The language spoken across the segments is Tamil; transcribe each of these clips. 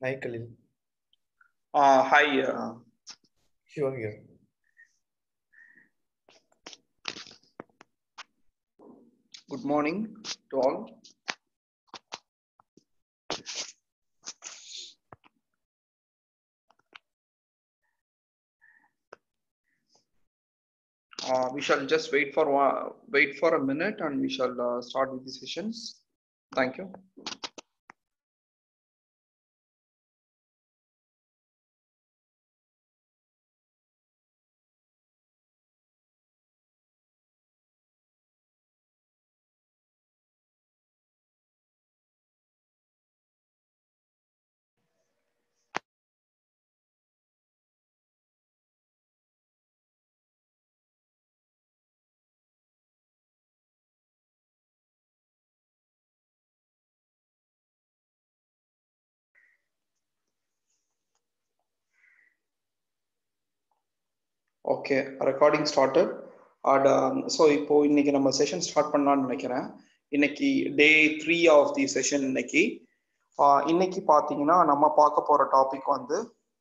Hi, Khalil. Uh, hi, uh, Shiva here. good morning to all. Uh, we shall just wait for one, wait for a minute and we shall uh, start with the sessions. Thank you. Okay recording started at so இப்போ இன்னைக்கு நம்ம செஷன் ஸ்டார்ட் பண்ணலாம்னு நினைக்கிறேன் இன்னைக்கு day three of the session இன்னைக்கு ஆஹ் இன்னைக்கு பார்த்தீங்கன்னா நம்ம பார்க்க போற டாபிக் வந்து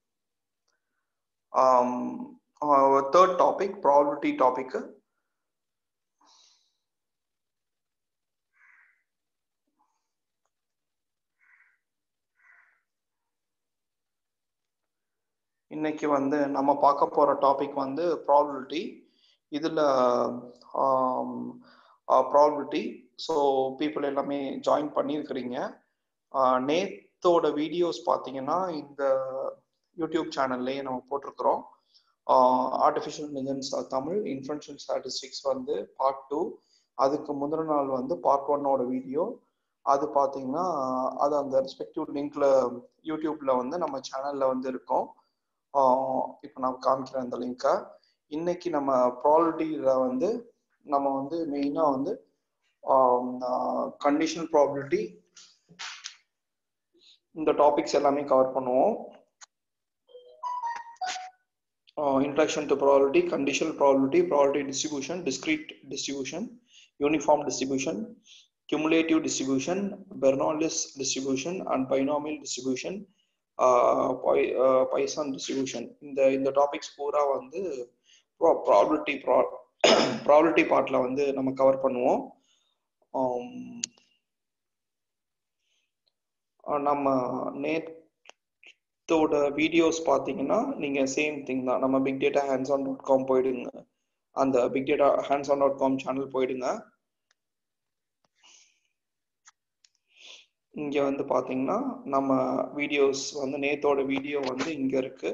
தேர்ட் டாபிக் ப்ராபிலிட்டி டாபிக் இன்னைக்கு வந்து நம்ம பார்க்க போற டாபிக் வந்து ப்ராபிலிட்டி இதுல ப்ராபிலிட்டி ஸோ பீப்புள் எல்லாமே ஜாயின் பண்ணியிருக்கிறீங்க நேத்தோட வீடியோஸ் பார்த்தீங்கன்னா இந்த யூடியூப் சேனல்லையே நம்ம போட்டிருக்கிறோம் artificial intelligence Tamil inferential statistics வந்து பார்ட் டூ அதுக்கு முந்தின நாள் வந்து பார்ட் ஒன்னோட வீடியோ அது பார்த்தீங்கன்னா அது அந்த ரெஸ்பெக்டிவ் லிங்க்ல யூடியூப்ல வந்து நம்ம சேனல்ல வந்து இருக்கோம் இப்போ நான் காமிக்கிறேன் அந்த லிங்கை இன்னைக்கு நம்ம ப்ராபிலிட்டியில் வந்து நம்ம வந்து மெயினாக வந்து கண்டிஷனல் ப்ராபிலிட்டி இந்த டாபிக்ஸ் எல்லாமே கவர் பண்ணுவோம் introduction to probability, conditional probability, probability distribution, discrete distribution, uniform distribution, cumulative distribution, Bernoullis distribution, and binomial distribution, Poisson distribution இந்த இந்த டாபிக்ஸ் பூரா வந்து ப்ராபிலிட்டி ப்ராபிலிட்டி பார்ட்ல வந்து நம்ம கவர் பண்ணுவோம் நம்ம நேத்தோட வீடியோஸ் பார்த்தீங்கன்னா நீங்கள் சேம் திங் தான் நம்ம big data hands on dot com போயிடுங்க அந்த big data hands on dot com channel போயிடுங்க இங்க வந்து பாத்தீங்கன்னா நம்ம வீடியோஸ் வந்து நேத்தோட வீடியோ வந்து இங்க இருக்கு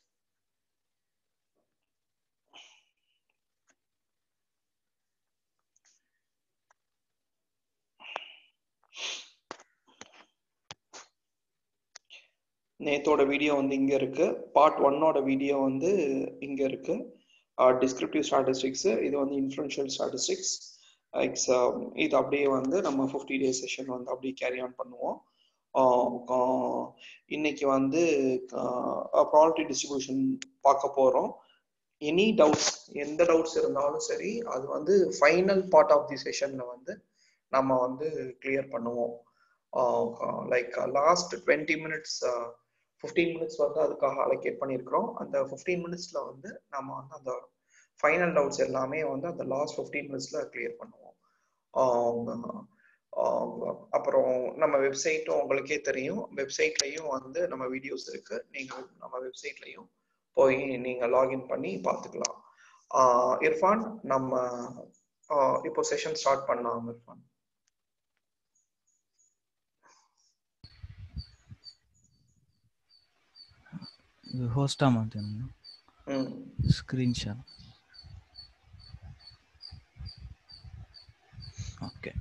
நேத்தோட வீடியோ வந்து இங்க இருக்கு பார்ட் ஒன்னோட வீடியோ வந்து இங்க இருக்கு டிஸ்கிரிப்டிவ் ஸ்டாட்டிஸ்டிக்ஸ் இது வந்து இன்ஃபுளுன்ஷியல் ஸ்டாட்டிஸ்டிக்ஸ் எக்ஸ் இது அப்படியே வந்து நம்ம ஃபிஃப்டி டேஸ் செஷன் வந்து அப்படியே கேரி ஆன் பண்ணுவோம் இன்னைக்கு வந்து ப்ராடக்ட் டிஸ்ட்ரிபியூஷன் பார்க்க போகிறோம் எனி டவுட்ஸ் எந்த டவுட்ஸ் இருந்தாலும் சரி அது வந்து ஃபைனல் பார்ட் ஆஃப் தி செஷன்ல வந்து நம்ம வந்து கிளியர் பண்ணுவோம் like last twenty minutes fifteen minutes வந்து அதுக்காக அலோகேட் பண்ணியிருக்கிறோம் அந்த ஃபிஃப்டீன் மினிட்ஸ்ல வந்து நம்ம வந்து அந்த ஃபைனல் டவுட்ஸ் எல்லாமே வந்து அந்த லாஸ்ட் ஃபிஃப்டீன் மினிட்ஸ்ல கிளியர் பண்ணுவோம் அப்புறம் நம்ம வெப்சைட்டும் உங்களுக்கே தெரியும் வெப்சைட்லையும் வந்து நம்ம வீடியோஸ் இருக்கு நீங்க நம்ம வெப்சைட்லையும் போய் நீங்க லாகின் பண்ணி பார்த்துக்கலாம் இர்ஃபான் நம்ம இப்போ செஷன் ஸ்டார்ட் பண்ணலாம் இர்ஃபான் இது ஹோஸ்டா மாத்தணும் ஸ்க்ரீன் ஷேர் ஓகே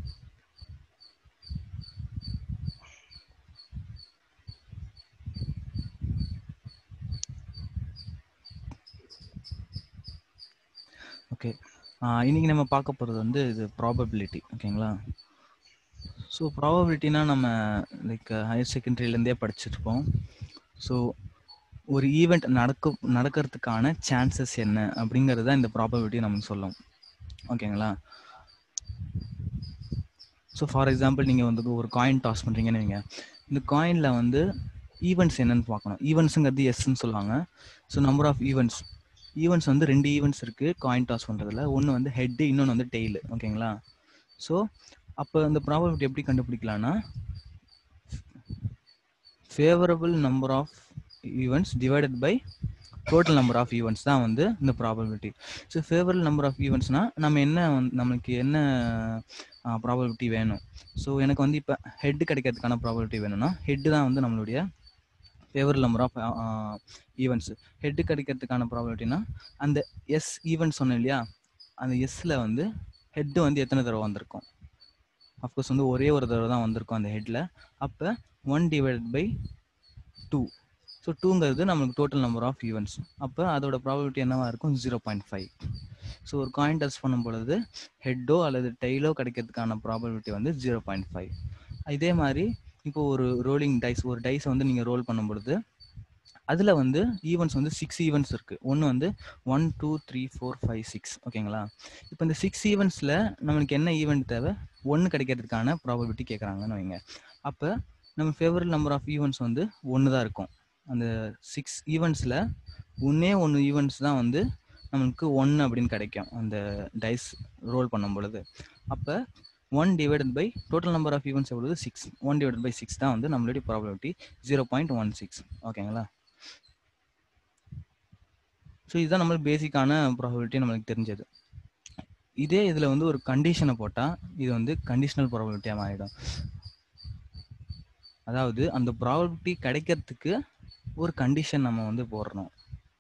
ஓகே இன்னைக்கு நம்ம பார்க்க போகிறது வந்து இது ப்ராபபிலிட்டி ஓகேங்களா ஸோ ப்ராபபிலிட்டினா நம்ம லைக் ஹையர் செகண்டரியிலேருந்தே படிச்சிருப்போம் ஸோ ஒரு ஈவெண்ட் நடக்க நடக்கிறதுக்கான சான்சஸ் என்ன அப்படிங்கிறது தான் இந்த ப்ராபபிலிட்டி நமக்கு சொல்லும் ஓகேங்களா ஸோ ஃபார் எக்ஸாம்பிள் நீங்கள் வந்து ஒரு காயின் டாஸ் பண்ணுறீங்கன்னு வைங்க இந்த காயினில் வந்து ஈவெண்ட்ஸ் என்னன்னு பார்க்கணும் ஈவெண்ட்ஸுங்கிறது எஸ்ன்னு சொல்லுவாங்க so number of events events வந்து ரெண்டு ஈவெண்ட்ஸ் இருக்குது காயின் டாஸ் பண்ணுறதுல ஒன்று வந்து ஹெட்டு இன்னொன்று வந்து டெய்லு ஓகேங்களா ஸோ அப்போ இந்த ப்ராபபிலிட்டி எப்படி கண்டுபிடிக்கலாம்னா favourable number of events divided by total number of events தான் வந்து இந்த probability so favourable number of ஈவெண்ட்ஸ்னால் நம்ம என்ன வந்து நம்மளுக்கு என்ன ப்ராபபிலிட்டி வேணும் ஸோ எனக்கு வந்து இப்போ ஹெட் கிடைக்கிறதுக்கான ப்ராபபிலிட்டி வேணும்னா ஹெட்டு தான் வந்து நம்மளுடைய favourable number of events head கிடைக்கிறதுக்கான ப்ராபபிலிட்டினா அந்த எஸ் ஈவெண்ட் சொன்னேன் இல்லையா அந்த எஸ்ஸில் வந்து ஹெட்டு வந்து எத்தனை தடவை வந்திருக்கும் அஃப்கோர்ஸ் வந்து ஒரே ஒரு தடவை தான் வந்திருக்கும் அந்த ஹெட்டில் அப்போ one divided by two so டூங்கிறது நம்மளுக்கு டோட்டல் நம்பர் ஆஃப் ஈவெண்ட்ஸ் அப்போ அதோட ப்ராபபிலிட்டி என்னவா இருக்கும் ஜீரோ பாயிண்ட் ஃபைவ் ஸோ ஒரு காயின் டச் பண்ணும் பொழுது ஹெட்டோ அல்லது டெய்லோ கிடைக்கிறதுக்கான ப்ராபபிலிட்டி வந்து ஜீரோ பாயிண்ட் ஃபைவ் இதே மாதிரி இப்போ ஒரு ரோலிங் டைஸ் ஒரு டைஸை வந்து நீங்கள் ரோல் பண்ணும் பொழுது அதில் வந்து ஈவெண்ட்ஸ் வந்து சிக்ஸ் ஈவெண்ட்ஸ் இருக்குது ஒன்று வந்து one two three four five six ஓகேங்களா இப்போ இந்த சிக்ஸ் ஈவெண்ட்ஸில் நம்மளுக்கு என்ன ஈவெண்ட் தேவை ஒன்று கிடைக்கிறதுக்கான ப்ராபபிலிட்டி கேட்குறாங்கன்னு வைங்க அப்போ நம்ம ஃபேவரட் நம்பர் ஆஃப் ஈவெண்ட்ஸ் வந்து ஒன்று தான் இருக்கும் அந்த சிக்ஸ் ஈவெண்ட்ஸில் ஒன்றே ஒன்று ஈவெண்ட்ஸ் தான் வந்து நம்மளுக்கு ஒன்று அப்படின்னு கிடைக்கும் அந்த டைஸ் ரோல் பண்ணும் பொழுது அப்போ one divided by total number of events எவ்வளவு six one divide by six தான் வந்து நம்மளுடைய probability zero point one six ஓகேங்களா ஸோ இதுதான் நம்மளுக்கு பேசிக்கான ப்ராபபிலிட்டி நம்மளுக்கு தெரிஞ்சது இதே இதில் வந்து ஒரு கண்டிஷனை போட்டால் இது வந்து கண்டிஷனல் ப்ராபபிலிட்டியாக மாறிடும் அதாவது அந்த ப்ராபபிலிட்டி கிடைக்கிறதுக்கு ஒரு கண்டிஷன் நம்ம வந்து போடுறோம்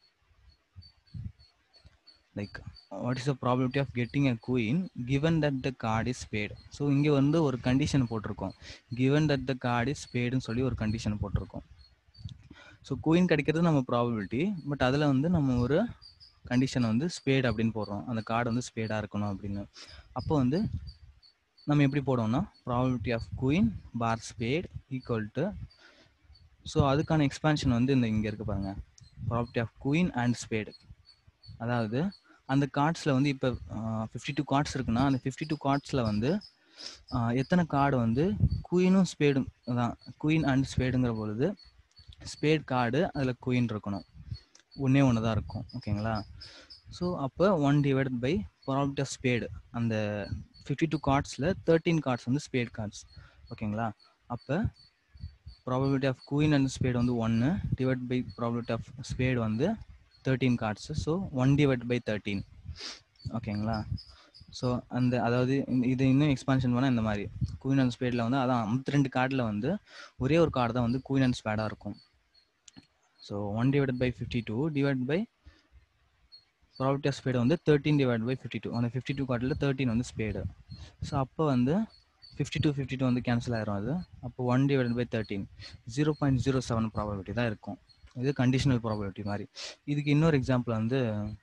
like what is the probability of getting a queen given that the card is spade so இங்கே வந்து ஒரு கண்டிஷன் போட்டிருக்கோம் given that the card is பேடுன்னு சொல்லி ஒரு கண்டிஷன் போட்டிருக்கோம் ஸோ குயின் கிடைக்கிறது நம்ம ப்ராபபிலிட்டி பட் அதில் வந்து நம்ம ஒரு கண்டிஷன் வந்து ஸ்பேட் அப்படின்னு போடுறோம் அந்த கார்டு வந்து ஸ்பேடாக இருக்கணும் அப்படின்னு அப்போ வந்து நம்ம எப்படி போடுவோம்னா probability of queen bar spade equal to so அதுக்கான எக்ஸ்பான்ஷன் வந்து இந்த இங்கே இருக்கு பாருங்க property of queen and spade அதாவது அந்த கார்ட்ஸில் வந்து இப்போ ஃபிஃப்டி டூ கார்ட்ஸ் இருக்குன்னா அந்த ஃபிஃப்டி டூ கார்ட்ஸில் வந்து எத்தனை கார்டு வந்து குயினும் ஸ்பேடும் தான் குயின் அண்ட் ஸ்பேடுங்கிற பொழுது ஸ்பேட் கார்டு அதில் குயின் இருக்கணும் ஒன்றே ஒன்று தான் இருக்கும் ஓகேங்களா ஸோ அப்போ one divide by property of spade அந்த ஃபிஃப்டி டூ கார்ட்ஸில் தேர்ட்டீன் கார்ட்ஸ் வந்து ஸ்பேட் கார்ட்ஸ் ஓகேங்களா அப்போ probability of queen and spade வந்து ஒன்று divide by probability of spade வந்து thirteen cards so one divide by thirteen ஓகேங்களா ஸோ அந்த அதாவது இது இன்னும் எக்ஸ்பான்ஷன் பண்ணால் இந்த மாதிரி குயின் அண்ட் ஸ்பேடில் வந்து அதான் ஐம்பத்தி ரெண்டு கார்டில் வந்து ஒரே ஒரு கார்டு தான் வந்து குயின் அண்ட் ஸ்பேடாக இருக்கும் so one divide by fifty two divide by property of spade வந்து thirteen divide by fifty two அந்த ஃபிஃப்டி டூ கார்டில் தேர்ட்டின் வந்து ஸ்பேடு ஸோ அப்போ வந்து ஃபிஃப்டி டூ ஃபிஃப்டி டூ வந்து கேன்சல் ஆயிரும் அது அப்போ one divide by thirteen zero point zero seven probability தான் இருக்கும் இது கண்டிஷனல் ப்ராபபிலிட்டி மாதிரி இதுக்கு இன்னொரு எக்ஸாம்பிள் வந்து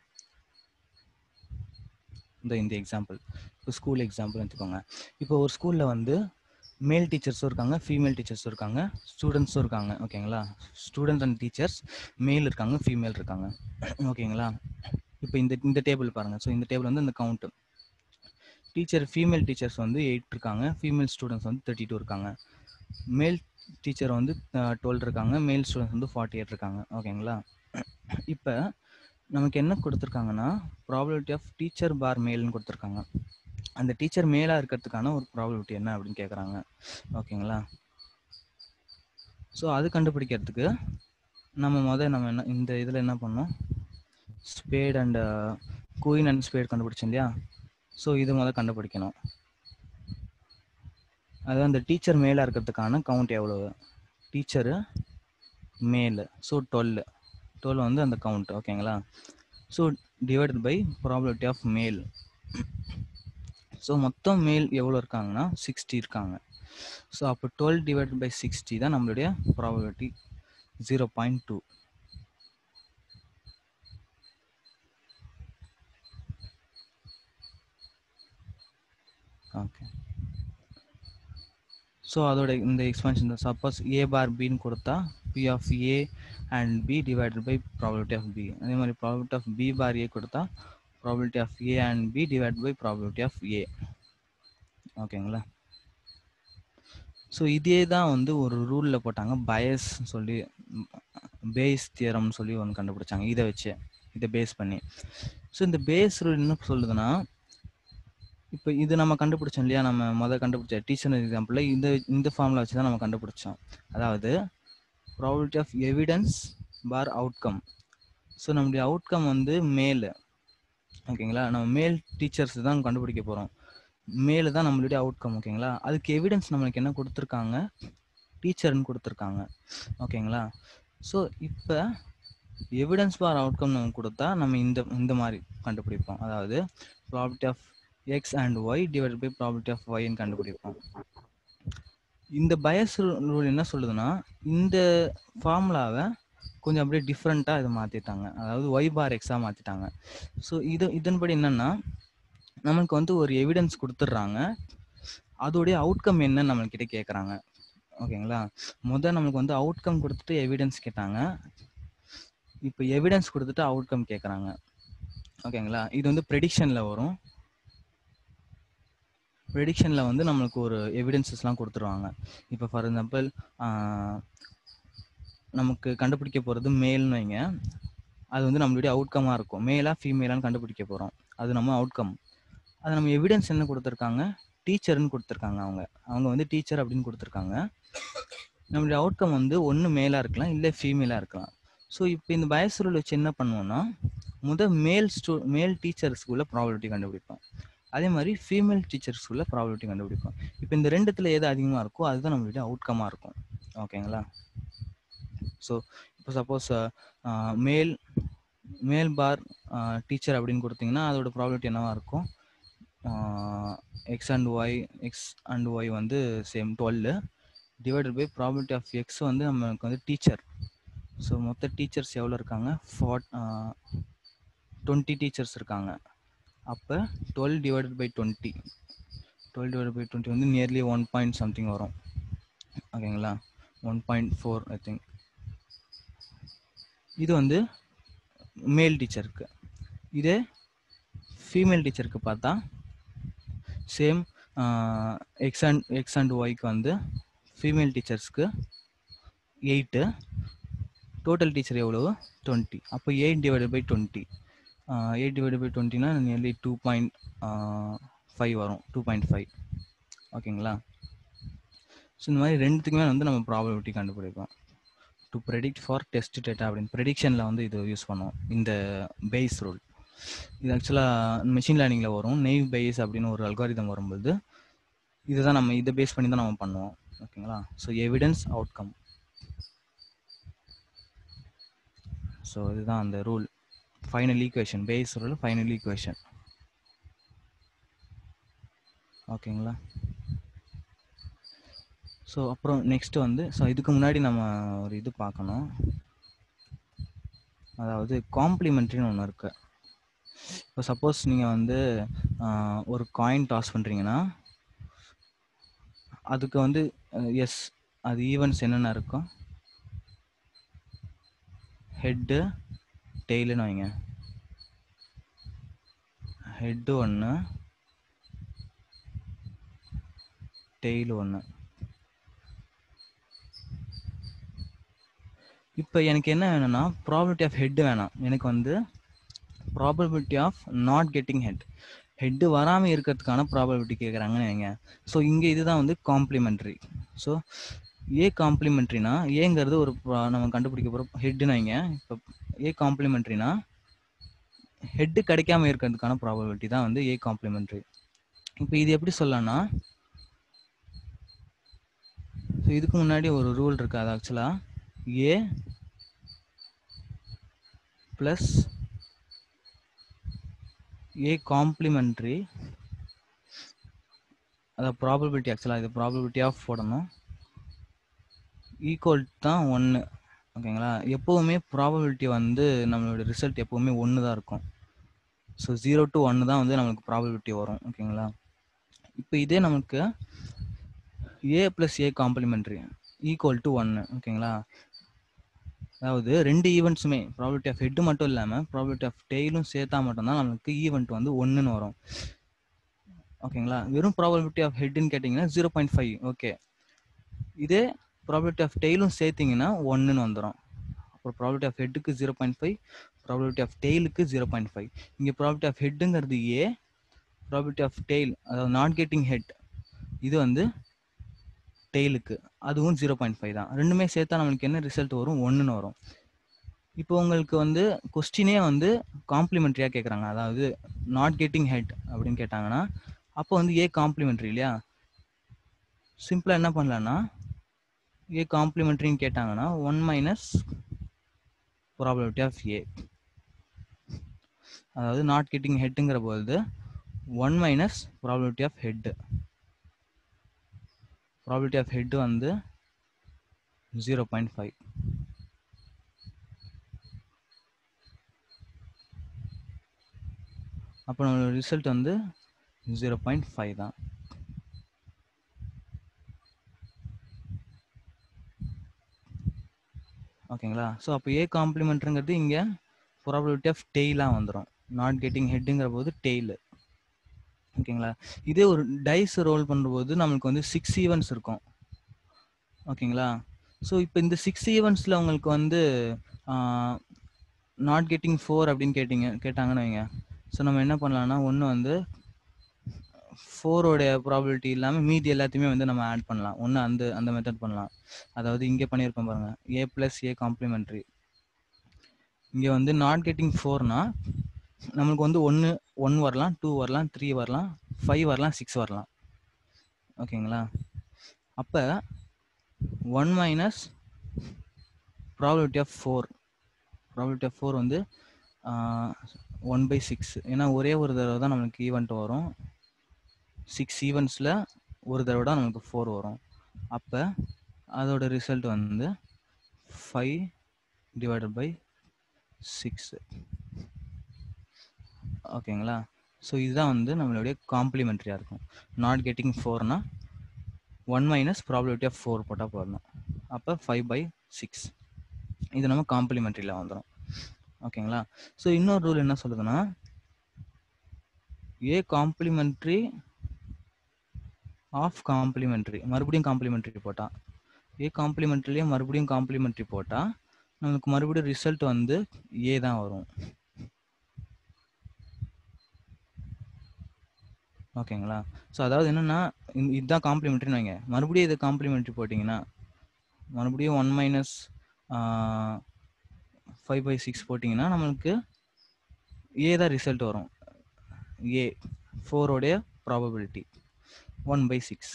இந்த இந்த எக்ஸாம்பிள் இப்போ ஸ்கூல் எக்ஸாம்பிள் எடுத்துக்கோங்க இப்போ ஒரு ஸ்கூலில் வந்து மேல் டீச்சர்ஸும் இருக்காங்க ஃபீமேல் டீச்சர்ஸும் இருக்காங்க ஸ்டூடெண்ட்ஸும் இருக்காங்க ஓகேங்களா ஸ்டூடெண்ட் அண்ட் டீச்சர்ஸ் மேல் இருக்காங்க ஃபீமேல் இருக்காங்க ஓகேங்களா இப்போ இந்த இந்த டேபிள் பாருங்கள் ஸோ இந்த டேபிள் வந்து இந்த கவுண்ட்டு டீச்சர் ஃபீமேல் டீச்சர்ஸ் வந்து எயிட் இருக்காங்க ஃபீமேல் ஸ்டூடெண்ட்ஸ் வந்து தேர்ட்டி டூ இருக்காங்க மேல் டீச்சர் வந்து டுவெல் இருக்காங்க மேல் ஸ்டூடெண்ட்ஸ் வந்து ஃபார்ட்டி எயிட் இருக்காங்க ஓகேங்களா இப்போ நமக்கு என்ன கொடுத்துருக்காங்கன்னா ப்ராபபிலிட்டி ஆஃப் டீச்சர் பார் மேல்னு கொடுத்துருக்காங்க அந்த டீச்சர் மேலாக இருக்கிறதுக்கான ஒரு ப்ராபபிலிட்டி என்ன அப்படின்னு கேட்குறாங்க ஓகேங்களா ஸோ அது கண்டுபிடிக்கிறதுக்கு நம்ம முதல் நம்ம என்ன இந்த இதில் என்ன பண்ணோம் spade and queen and spade கண்டுபிடிச்சோம் இல்லையா ஸோ இது முதல் கண்டுபிடிக்கணும் அது அந்த டீச்சர் மேலே இருக்கிறதுக்கான கவுண்ட் எவ்வளவு டீச்சரு மேலு ஸோ டுவெல் டுவெல் வந்து அந்த கவுண்ட் ஓகேங்களா so divided by probability of male so மொத்தம் மேல் எவ்வளோ இருக்காங்கன்னா சிக்ஸ்டி இருக்காங்க ஸோ அப்போ டுவெல் டிவைட் பை சிக்ஸ்டி தான் நம்மளுடைய probability zero point two okay so அதோட இந்த எக்ஸ்பான்ஷன் தான் சப்போஸ் ஏ பார் பின்னு கொடுத்தா P of A and B divided by probability of B அதே மாதிரி probability of B bar A கொடுத்தா probability of A and B divide by probability of A ஓகேங்களா ஸோ இதே தான் வந்து ஒரு ரூலில் போட்டாங்க பயஸ் சொல்லி பேஸ் தியரம்னு சொல்லி ஒன்று கண்டுபிடிச்சாங்க இதை வச்சு இதை பேஸ் பண்ணி ஸோ இந்த பேஸ் ரூல் என்ன சொல்லுதுன்னா இப்போ இது நம்ம கண்டுபிடிச்சோம் இல்லையா நம்ம முதல் கண்டுபிடிச்ச டீச்சர் எக்ஸாம்பிளில் இந்த இந்த ஃபார்முலா வச்சு தான் நம்ம கண்டுபிடிச்சோம் அதாவது probability of evidence bar outcome so நம்மளுடைய அவுட்கம் வந்து மேல் ஓகேங்களா நம்ம மேல் டீச்சர்ஸ் தான் கண்டுபிடிக்க போகிறோம் மேலு தான் நம்மளுடைய அவுட்கம் ஓகேங்களா அதுக்கு எவிடன்ஸ் நம்மளுக்கு என்ன கொடுத்துருக்காங்க டீச்சர்னு கொடுத்துருக்காங்க ஓகேங்களா ஸோ இப்போ எவிடன்ஸ் பார் அவுட்கம் நம்ம கொடுத்தா நம்ம இந்த இந்த மாதிரி கண்டுபிடிப்போம் அதாவது probability of X and Y divide by probability of ஒய்ன்னு கண்டுபிடிப்போம் இந்த பயஸ் ரூல் என்ன சொல்லுதுன்னா இந்த ஃபார்முலாவை கொஞ்சம் அப்படியே டிஃப்ரெண்ட்டாக இதை மாற்றிட்டாங்க அதாவது ஒய் பார் எக்ஸாக மாற்றிட்டாங்க ஸோ இது இதன்படி என்னென்னா நமக்கு வந்து ஒரு எவிடன்ஸ் கொடுத்துட்றாங்க அதோடைய அவுட்கம் என்னன்னு நம்மள்கிட்ட கேட்குறாங்க ஓகேங்களா முதல் நம்மளுக்கு வந்து அவுட்கம் கொடுத்துட்டு எவிடன்ஸ் கேட்டாங்க இப்போ எவிடன்ஸ் கொடுத்துட்டு அவுட்கம் கேட்குறாங்க ஓகேங்களா இது வந்து ப்ரெடிக்ஷனில் வரும் ப்ரெடிக்ஷனில் வந்து நம்மளுக்கு ஒரு எவிடன்சஸ்லாம் கொடுத்துருவாங்க இப்போ ஃபார் எக்ஸாம்பிள் நமக்கு கண்டுபிடிக்க போகிறது மேல்னு வைங்க அது வந்து நம்மளுடைய அவுட்கமாக இருக்கும் மேலா ஃபீமேலான்னு கண்டுபிடிக்க போகிறோம் அது நம்ம அவுட்கம் அது நம்ம எவிடன்ஸ் என்ன கொடுத்துருக்காங்க டீச்சர்னு கொடுத்துருக்காங்க அவங்க அவங்க வந்து டீச்சர் அப்படின்னு கொடுத்துருக்காங்க நம்மளுடைய அவுட்கம் வந்து ஒன்று மேலாக இருக்கலாம் இல்லை ஃபீமேலாக இருக்கலாம் ஸோ இப்போ இந்த பயஸ் ரூல் வச்சு என்ன பண்ணுவோம்னா முதல் மேல் ஸ்டூ மேல் டீச்சர்ஸ்க்குள்ள ப்ராபபிலிட்டி கண்டுபிடிப்போம் அதே மாதிரி ஃபீமேல் டீச்சர்ஸ்க்குள்ள ப்ராபபிலிட்டி கண்டுபிடிப்போம் இப்போ இந்த ரெண்டுத்தில் எது அதிகமாக இருக்கோ அதுதான் நம்மளுடைய அவுட்கமாக இருக்கும் ஓகேங்களா ஸோ இப்போ சப்போஸ் மேல் மேல் பார் டீச்சர் அப்படின்னு கொடுத்தீங்கன்னா அதோட ப்ராபபிலிட்டி என்னவா இருக்கும் X and Y X and Y வந்து same twelve divided by probability of X வந்து நமக்கு வந்து டீச்சர் ஸோ மொத்த டீச்சர்ஸ் எவ்வளோ இருக்காங்க ஃபார்ட் டுவெண்ட்டி டீச்சர்ஸ் இருக்காங்க அப்போ twelve divided by twenty twelve divide by twenty வந்து நியர்லி ஒன் பாயிண்ட் சம்திங் வரும் ஓகேங்களா one point four I think இது வந்து மேல் டீச்சருக்கு இதே ஃபீமேல் டீச்சருக்கு பார்த்தா same X and X and ஒய்க்கு வந்து ஃபீமேல் டீச்சர்ஸ்க்கு எயிட்டு டோட்டல் டீச்சர் எவ்வளவு டுவெண்ட்டி அப்போ eight divide by twenty eight divide by டுவெண்ட்டினா நியர்லி டூ பாயிண்ட் ஃபைவ் வரும் டூ பாயிண்ட் ஃபைவ் ஓகேங்களா ஸோ இந்த மாதிரி ரெண்டுத்துக்குமே வந்து நம்ம ப்ராபபிலிட்டி கண்டுபிடிப்போம் to predict for test data அப்படின்னு ப்ரெடிக்ஷனில் வந்து இது யூஸ் பண்ணுவோம் இந்த பேஸ் ரூல் இது ஆக்சுவலாக மிஷின் லேர்னிங்கில் வரும் நெய்வ் பேஸ் அப்படின்னு ஒரு அல்காரிதம் வரும்போது இதுதான் நம்ம இதை பேஸ் பண்ணி தான் நம்ம பண்ணுவோம் ஓகேங்களா ஸோ எவிடன்ஸ் அவுட்கம் ஸோ இதுதான் அந்த rule final equation Bayes rule final equation ஓகேங்களா ஸோ அப்புறம் நெக்ஸ்ட் வந்து ஸோ இதுக்கு முன்னாடி நம்ம ஒரு இது பார்க்கணும் அதாவது காம்ப்ளிமெண்ட்ரின்னு ஒன்று இருக்கு இப்போ சப்போஸ் நீங்கள் வந்து ஒரு காயின் டாஸ் பண்ணுறீங்கன்னா அதுக்கு வந்து எஸ் அது ஈவெண்ட்ஸ் என்னென்ன இருக்கும் ஹெட்டு டெய்லுன்னு வைங்க ஹெட்டு ஒன்று டெய்லு ஒன்று இப்போ எனக்கு என்ன வேணும்னா ப்ராபபிலிட்டி ஆஃப் ஹெட் வேணாம் எனக்கு வந்து probability of not getting head head வராமல் இருக்கிறதுக்கான ப்ராபபிலிட்டி கேட்குறாங்கன்னு வைங்க ஸோ இங்கே இதுதான் வந்து காம்ப்ளிமெண்ட்ரி ஸோ ஏ காம்ப்ளிமெண்ட்ரினா ஏங்கிறது ஒரு நம்ம கண்டுபிடிக்க போகிறோம் ஹெட்டுன்னு வைங்க இப்போ ஏ காம்ப்ளிமெண்ட்ரினா ஹெட்டு கிடைக்காம இருக்கிறதுக்கான ப்ராபபிலிட்டி தான் வந்து ஏ காம்ப்ளிமெண்ட்ரி இப்போ இது எப்படி சொல்லலாம்னா ஸோ இதுக்கு முன்னாடி ஒரு ரூல் இருக்கு அது ஆக்சுவலாக ஏ ப்ளஸ் ஏ காம்ப்ளிமெண்ட்ரி அதாவது ப்ராபபிலிட்டி ஆக்சுவலாக இது ப்ராபபிலிட்டி ஆஃப் போடணும் ஈக்குவல் தான் ஒன்று ஓகேங்களா எப்போவுமே ப்ராபபிலிட்டி வந்து நம்மளோட ரிசல்ட் எப்போவுமே ஒன்று தான் இருக்கும் ஸோ ஜீரோ டு ஒன்று தான் வந்து நம்மளுக்கு ப்ராபபிலிட்டி வரும் ஓகேங்களா இப்போ இதே நமக்கு A plus A complementary equal to ஒன்று ஓகேங்களா அதாவது ரெண்டு ஈவெண்ட்ஸுமே ப்ராபிலிட்டி ஆஃப் ஹெட்டு மட்டும் இல்லாமல் ப்ராபிலிட்டி ஆஃப் டெய்லும் சேர்த்தா மட்டும்தான் நமக்கு ஈவெண்ட் வந்து ஒன்றுன்னு வரும் ஓகேங்களா வெறும் ப்ராபபிலிட்டி ஆஃப் ஹெட்னு கேட்டிங்கன்னா ஜீரோ பாயிண்ட் ஃபைவ் ஓகே இதே ப்ராபபிலிட்டி ஆஃப் டெய்லும் சேர்த்திங்கன்னா ஒன்றுன்னு வந்துடும் அப்புறம் ப்ராபபிலிட்டி ஆஃப் ஹெட்டுக்கு zero point five probability of டெய்லுக்கு ஜீரோ பாயிண்ட் ஃபைவ் இங்கே ப்ராபபிலிட்டி ஆஃப் ஹெட்டுங்கிறது ஏ ப்ராபபிலிட்டி ஆஃப் டெய்ல் அதாவது நாட் கெட்டிங் ஹெட் இது வந்து டெய்லுக்கு அதுவும் ஜீரோ பாயிண்ட் ஃபைவ் தான் ரெண்டுமே சேர்த்தா நம்மளுக்கு என்ன ரிசல்ட் வரும் ஒன்றுன்னு வரும் இப்போ உங்களுக்கு வந்து கொஸ்டினே வந்து காம்ப்ளிமெண்ட்ரியாக கேட்குறாங்க அதாவது நாட் கெட்டிங் ஹெட் அப்படின்னு கேட்டாங்கன்னா அப்போ வந்து ஏ காம்ப்ளிமெண்ட்ரி இல்லையா சிம்பிளாக என்ன பண்ணலான்னா ஏ காம்ப்ளிமெண்ட்ரின்னு கேட்டாங்கன்னா one minus probability of A அதாவது நாட் கெட்டிங் ஹெட்டுங்கிற போது one minus probability of head probability of head வந்து ஜீரோ பாயிண்ட் ஃபைவ் அப்போ நம்மளோட ரிசல்ட் வந்து ஜீரோ பாயிண்ட் ஃபைவ் தான் ஓகேங்களா ஸோ அப்போ ஏ காம்ப்ளிமெண்ட்ருங்கிறது இங்கே ப்ராபபிலிட்டி ஆஃப் டெய்லாக வந்துடும் நாட் கெட்டிங் ஹெட்டுங்கிற போது டெய்லு ஓகேங்களா இதே ஒரு டைஸ் ரோல் பண்ணும்போது நம்மளுக்கு வந்து சிக்ஸ் ஈவெண்ட்ஸ் இருக்கும் ஓகேங்களா ஸோ இப்போ இந்த சிக்ஸ் ஈவெண்ட்ஸில் உங்களுக்கு வந்து நாட் கெட்டிங் ஃபோர் அப்படின்னு கேட்டிங்க கேட்டாங்கன்னு வைங்க ஸோ நம்ம என்ன பண்ணலாம்னா ஒன்று வந்து ஃபோரோடைய ப்ராபிலிட்டி இல்லாமல் மீதி எல்லாத்தையுமே வந்து நம்ம ஆட் பண்ணலாம் ஒன்று அந்த அந்த மெத்தட் பண்ணலாம் அதாவது இங்கே பண்ணியிருப்போம் பாருங்கள் ஏ ப்ளஸ் ஏ காம்ப்ளிமெண்ட்ரி இங்கே வந்து நாட் கெட்டிங் ஃபோர்னா நம்மளுக்கு வந்து ஒன்று ஒன் வரலாம் டூ வரலாம் த்ரீ வரலாம் ஃபைவ் வரலாம் சிக்ஸ் வரலாம் ஓகேங்களா அப்போ one minus probability of four probability of four வந்து ஒன் பை சிக்ஸ் ஏன்னா ஒரே ஒரு தடவை தான் நம்மளுக்கு ஈவெண்ட் வரும் சிக்ஸ் ஈவெண்ட்ஸில் ஒரு தடவை தான் நமக்கு ஃபோர் வரும் அப்போ அதோட ரிசல்ட் வந்து ஃபைவ் டிவைடட் பை சிக்ஸ் ஓகேங்களா ஸோ இதுதான் வந்து நம்மளுடைய காம்ப்ளிமெண்ட்ரியாக இருக்கும் நாட் கெட்டிங் ஃபோர்னா one minus probability of four போட்டால் போடணும் அப்போ ஃபைவ் பை சிக்ஸ் இது நம்ம காம்ப்ளிமெண்ட்ரியில் வந்துடும் ஓகேங்களா ஸோ இன்னொரு ரூல் என்ன சொல்லுதுன்னா ஏ காம்ப்ளிமெண்ட்ரி ஆஃப் காம்ப்ளிமெண்ட்ரி மறுபடியும் காம்ப்ளிமெண்ட்ரி போட்டால் ஏ காம்ப்ளிமெண்ட்ரிலேயே மறுபடியும் காம்ப்ளிமெண்ட்ரி போட்டால் நமக்கு மறுபடியும் ரிசல்ட் வந்து ஏ தான் வரும் ஓகேங்களா ஸோ அதாவது என்னென்னா இதுதான் காம்ப்ளிமெண்ட்ரின்னு வைங்க மறுபடியும் இது காம்ப்ளிமெண்ட்ரி போட்டிங்கன்னா மறுபடியும் one minus five by six போட்டிங்கன்னா நம்மளுக்கு ஏ தான் ரிசல்ட் வரும் ஏ ஃபோரோடைய ப்ராபபிலிட்டி ஒன் பை சிக்ஸ்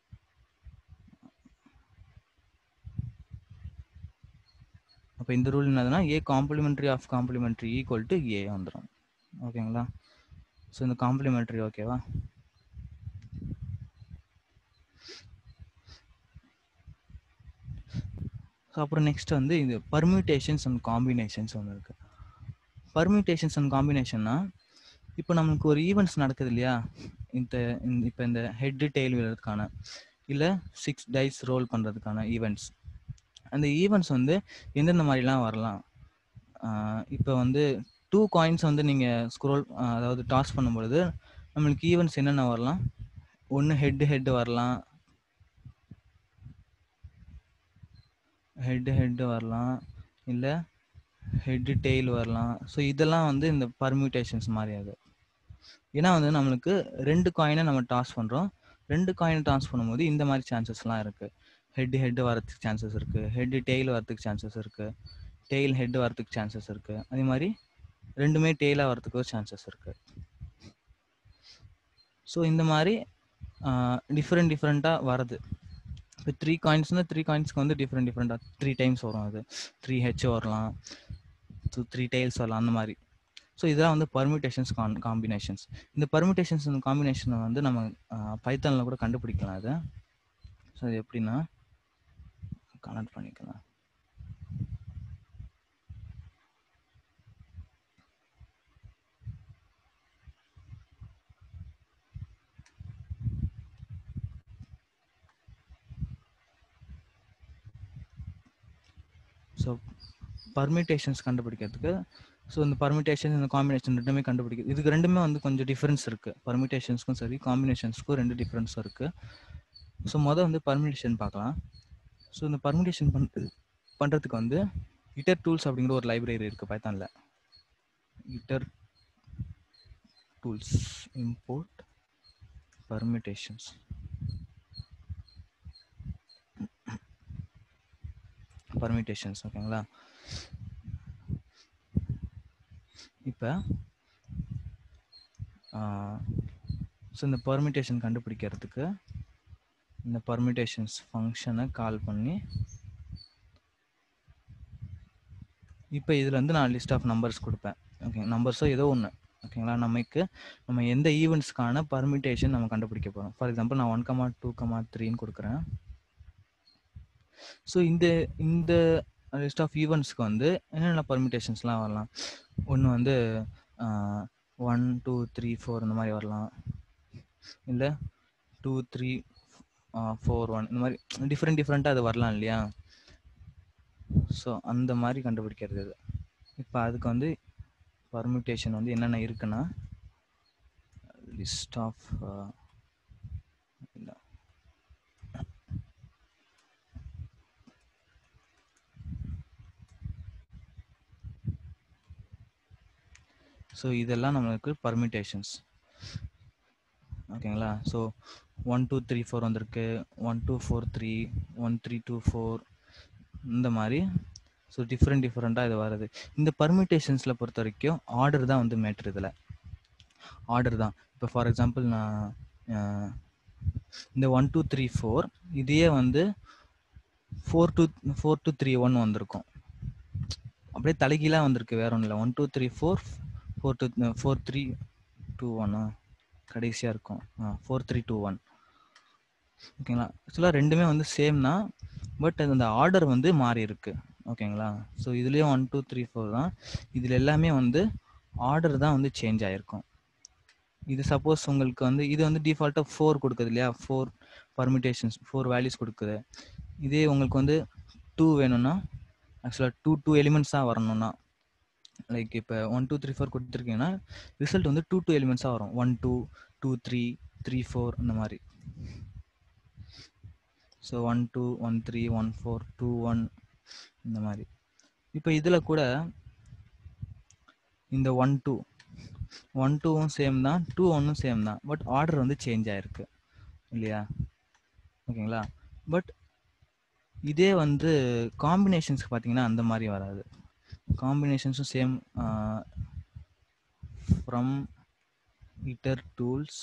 அப்போ இந்த ரூல் என்னதுன்னா A complementary of complementary equal to A வந்துடும் ஓகேங்களா ஸோ இந்த காம்ப்ளிமெண்ட்ரி ஓகேவா ஸோ அப்புறம் நெக்ஸ்ட் வந்து இது பர்மியூட்டேஷன்ஸ் அண்ட் காம்பினேஷன்ஸ் ஒன்று இருக்குது பர்மியூட்டேஷன்ஸ் அண்ட் காம்பினேஷன்னா இப்போ நமக்கு ஒரு ஈவெண்ட்ஸ் நடக்குது இல்லையா இந்த இப்போ இந்த ஹெட்டு டெய்ல் விழுறதுக்கான இல்லை சிக்ஸ் டைஸ் ரோல் பண்ணுறதுக்கான ஈவெண்ட்ஸ் அந்த ஈவெண்ட்ஸ் வந்து எந்தெந்த மாதிரிலாம் வரலாம் இப்போ வந்து டூ காயின்ஸ் வந்து நீங்கள் ஸ்க்ரோல் அதாவது டாஸ் பண்ணும்பொழுது நம்மளுக்கு ஈவெண்ட்ஸ் என்னென்ன வரலாம் ஒன்று ஹெட்டு ஹெட்டு வரலாம் ஹெட்டு ஹெட்டு வரலாம் இல்லை ஹெட்டு டெய்ல் வரலாம் ஸோ இதெல்லாம் வந்து இந்த பர்மியூட்டேஷன்ஸ் மாதிரி அது ஏன்னா வந்து நம்மளுக்கு ரெண்டு காயினை நம்ம டாஸ் பண்ணுறோம் ரெண்டு காயினை டாஸ் பண்ணும்போது இந்த மாதிரி சான்சஸ்லாம் இருக்குது ஹெட்டு ஹெட்டு வரதுக்கு சான்சஸ் இருக்குது ஹெட்டு டெய்ல் வரதுக்கு சான்சஸ் இருக்குது டெய்ல் ஹெட் வரதுக்கு சான்சஸ் இருக்குது அதே மாதிரி ரெண்டுமே டெய்லாக வரதுக்கு சான்சஸ் இருக்குது ஸோ இந்த மாதிரி டிஃப்ரெண்ட் டிஃப்ரெண்ட்டாக வருது இப்போ த்ரீ காயின்ஸ்னால் த்ரீ காயின்ஸ்க்கு வந்து டிஃப்ரெண்ட் டிஃப்ரெண்ட்டாக த்ரீ டைம்ஸ் வரும் அது த்ரீ ஹெச் வரலாம் ஸோ த்ரீ டெய்ல்ஸ் வரலாம் அந்த மாதிரி ஸோ இதெல்லாம் வந்து பர்மியூட்டேஷன்ஸ் கான் காம்பினேஷன்ஸ் இந்த பர்மியூட்டேஷன்ஸ் காம்பினேஷனை வந்து நம்ம பைத்தானில் கூட கண்டுபிடிக்கலாம் அது ஸோ அது எப்படின்னா கனெக்ட் பண்ணிக்கலாம் ஸோ பர்மிட்டேஷன்ஸ் கண்டுபிடிக்கிறதுக்கு ஸோ இந்த பர்மிட்டேஷன் இந்த காம்பினேஷன் ரெண்டுமே கண்டுபிடிக்குது இதுக்கு ரெண்டுமே வந்து கொஞ்சம் டிஃப்ரென்ஸ் இருக்குது பர்மிட்டேஷன்ஸ்க்கும் சரி காம்பினேஷன்ஸ்க்கும் ரெண்டு டிஃப்ரென்ஸும் இருக்குது ஸோ மொதல் வந்து பர்மிட்டேஷன் பார்க்கலாம் ஸோ இந்த பர்முடேஷன் பண்ணுறது பண்ணுறதுக்கு வந்து இட்டர் டூல்ஸ் அப்படிங்கிற ஒரு லைப்ரரி இருக்குது பைத்தானில் itertools import permutations permutations ஓகேங்களா இப்போ ஸோ இந்த பர்மிட்டேஷன் கண்டுபிடிக்கிறதுக்கு இந்த பர்மிட்டேஷன்ஸ் ஃபங்க்ஷனை கால் பண்ணி இப்போ இதில் வந்து நான் லிஸ்ட் ஆஃப் நம்பர்ஸ் கொடுப்பேன் ஓகே நம்பர்ஸோ ஏதோ ஒன்று ஓகேங்களா நமக்கு நம்ம எந்த ஈவெண்ட்ஸ்க்கான பர்மிட்டேஷன் நம்ம கண்டுபிடிக்க போகிறோம் ஃபார் எக்ஸாம்பிள் நான் ஒன் கமா டூ கமா த்ரீன்னு கொடுக்குறேன் ஸோ இந்த இந்த லிஸ்ட் ஆஃப் ஈவெண்ட்ஸ்க்கு வந்து என்னென்ன பர்மிட்டேஷன்ஸ்லாம் வரலாம் ஒன்று வந்து ஒன் டூ த்ரீ ஃபோர் இந்த மாதிரி வரலாம் இல்லை டூ த்ரீ ஃபோர் ஒன் இந்த மாதிரி டிஃப்ரெண்ட் டிஃப்ரெண்ட்டாக அது வரலாம் இல்லையா ஸோ அந்த மாதிரி கண்டுபிடிக்கிறது இது இப்போ அதுக்கு வந்து பர்மிட்டேஷன் வந்து என்னென்ன இருக்குன்னா லிஸ்ட் ஆஃப் இல்லை ஸோ இதெல்லாம் நம்மளுக்கு பர்மிட்டேஷன்ஸ் ஓகேங்களா so one two three four வந்திருக்கு one two four three one three two four இந்த மாதிரி ஸோ டிஃப்ரெண்ட் டிஃப்ரெண்ட்டாக இது வருது இந்த பர்மிட்டேஷன்ஸில் பொறுத்த வரைக்கும் ஆர்டர் தான் வந்து மேட்ரு இதில் ஆர்டர் தான் இப்போ ஃபார் எக்ஸாம்பிள் நான் இந்த ஒன் டூ த்ரீ ஃபோர் இதையே வந்து four two four two three one வந்திருக்கும் அப்படியே தலைகீழாக வந்திருக்கு வேற ஒன்றும் இல்லை one two three four four two four three two ஒன்னா கடைசியாக இருக்கும் ஃபோர் த்ரீ டூ ஒன் ஓகேங்களா ஆக்சுவலாக ரெண்டுமே வந்து சேம் தான் பட் அந்த ஆர்டர் வந்து மாறி இருக்கு ஓகேங்களா ஸோ இதுலேயும் ஒன் டூ த்ரீ ஃபோர் தான் இதில் எல்லாமே வந்து ஆர்டர் தான் வந்து சேஞ்ச் ஆகிருக்கும் இது சப்போஸ் உங்களுக்கு வந்து இது வந்து டிஃபால்ட்டாக ஃபோர் கொடுக்குது இல்லையா ஃபோர் பர்மிட்டேஷன்ஸ் ஃபோர் வேல்யூஸ் கொடுக்குது இதே உங்களுக்கு வந்து டூ வேணும்னா ஆக்சுவலாக டூ டூ எலிமெண்ட்ஸ் தான் வரணும்னா லைக் இப்போ ஒன் டூ த்ரீ ஃபோர் கொடுத்துருக்கீங்கன்னா ரிசல்ட் வந்து டூ டூ எலிமெண்ட்ஸாக வரும் one two two three three four இந்த மாதிரி so one two one three one four two one இந்த மாதிரி இப்போ இதில் கூட இந்த ஒன் டூ ஒன் டூவும் சேம் தான் டூ ஒன்னும் சேம் தான் பட் ஆர்டர் வந்து சேஞ்ச் ஆயிருக்கு இல்லையா ஓகேங்களா பட் இதே வந்து காம்பினேஷன்ஸ்க்கு பார்த்தீங்கன்னா அந்த மாதிரி வராது காம்பினேஷன்ஸும் same from itertools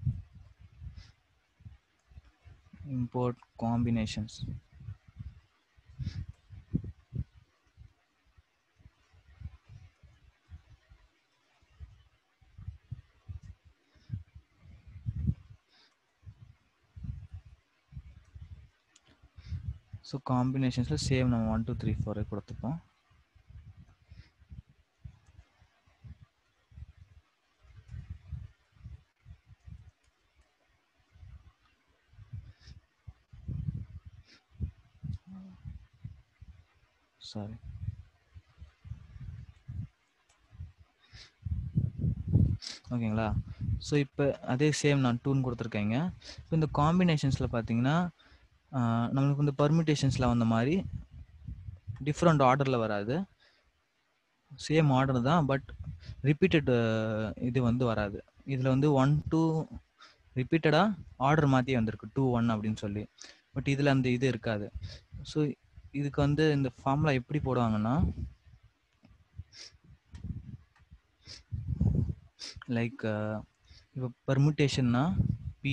import combinations so காம்பினேஷன்ஸில் சேவ் நம்ம ஒன் டூ த்ரீ ஃபோரை கொடுத்துப்போம் சாரி ஓகேங்களா ஸோ இப்போ அதே சேம் நான் டூன்னு கொடுத்துருக்கேங்க இப்போ இந்த காம்பினேஷன்ஸில் பார்த்தீங்கன்னா நம்மளுக்கு வந்து பர்மிட்டேஷன்ஸில் வந்த மாதிரி டிஃப்ரெண்ட் ஆர்டரில் வராது சேம் ஆர்டர் தான் பட் ரிப்பீட்டட் இது வந்து வராது இதில் வந்து ஒன் டூ ரிப்பீட்டடாக ஆர்டர் மாற்றி வந்திருக்கு டூ ஒன் அப்படின்னு சொல்லி பட் இதில் அந்த இது இருக்காது ஸோ இதுக்கு வந்து இந்த ஃபார்முலா எப்படி போடுவாங்கன்னா லைக் இப்போ பர்முட்டேஷன்னா பி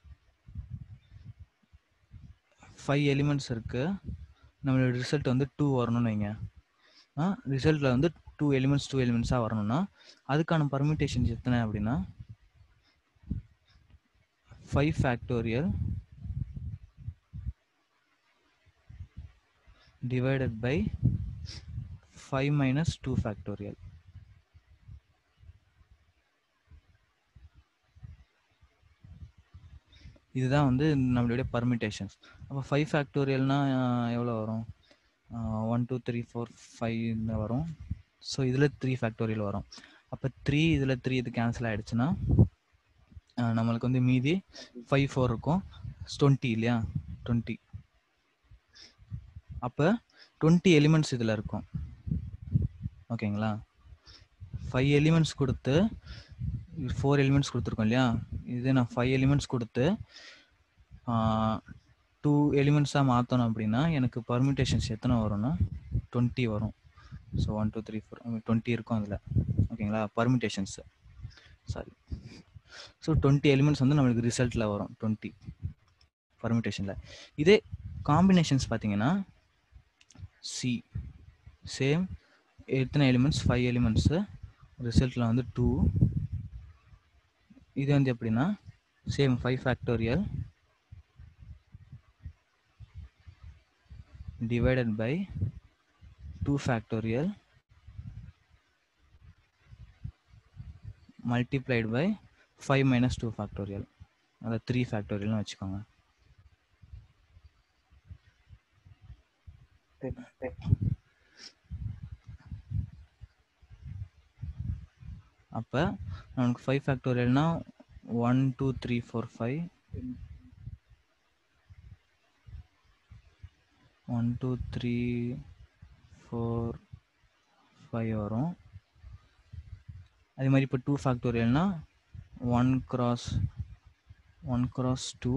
ஃபைவ் எலிமெண்ட்ஸ் இருக்கு நம்மளோட ரிசல்ட் வந்து டூ வரணும்னு வைங்க ஆ ரிசல்ட்டில் வந்து டூ எலிமெண்ட்ஸ் டூ எலிமெண்ட்ஸாக வரணும்னா அதுக்கான பர்மிட்டேஷன்ஸ் எத்தனை அப்படின்னா five factorial divided by 5 minus 2 factorial இதுதான் வந்து நம்மளுடைய பர்மிட்டேஷன்ஸ் அப்போ ஃபைவ் ஃபேக்டோரியல்னா எவ்வளோ வரும் one two three four five வரும் ஸோ இதில் த்ரீ ஃபேக்டோரியல் வரும் அப்போ த்ரீ இதில் த்ரீ இது கேன்சல் ஆகிடுச்சுன்னா நம்மளுக்கு வந்து மீதி ஃபைவ் ஃபோர் இருக்கும் டுவெண்ட்டி இல்லையா டுவெண்ட்டி அப்போ டுவெண்ட்டி எலிமெண்ட்ஸ் இதில் இருக்கும் ஓகேங்களா ஃபைவ் எலிமெண்ட்ஸ் கொடுத்து ஃபோர் எலிமெண்ட்ஸ் கொடுத்துருக்கோம் இல்லையா இது நான் ஃபைவ் எலிமெண்ட்ஸ் கொடுத்து டூ எலிமெண்ட்ஸாக மாற்றணும் அப்படின்னா எனக்கு பர்மிட்டேஷன்ஸ் எத்தனை வரும்னா டுவெண்ட்டி வரும் so one two three four twenty இருக்கும் அதில் ஓகேங்களா permutations sorry so twenty elements வந்து நம்மளுக்கு ரிசல்ட்டில் வரும் டுவெண்ட்டி பர்மிட்டேஷனில் இதே காம்பினேஷன்ஸ் பார்த்தீங்கன்னா சி சேம் எத்தனை எலிமெண்ட்ஸ் ஃபைவ் எலிமெண்ட்ஸு ரிசல்ட்டில் வந்து டூ இது வந்து எப்படின்னா same five factorial divided by 2 factorial multiplied by 5 minus 2 factorial அதை 3 factorial வச்சுக்கோங்க அப்போ நமக்கு ஃபைவ் ஃபேக்டோரியல்னா one two three four five one two three four five வரும் அதே மாதிரி இப்போ டூ ஃபேக்டோரியல்னா one cross one cross two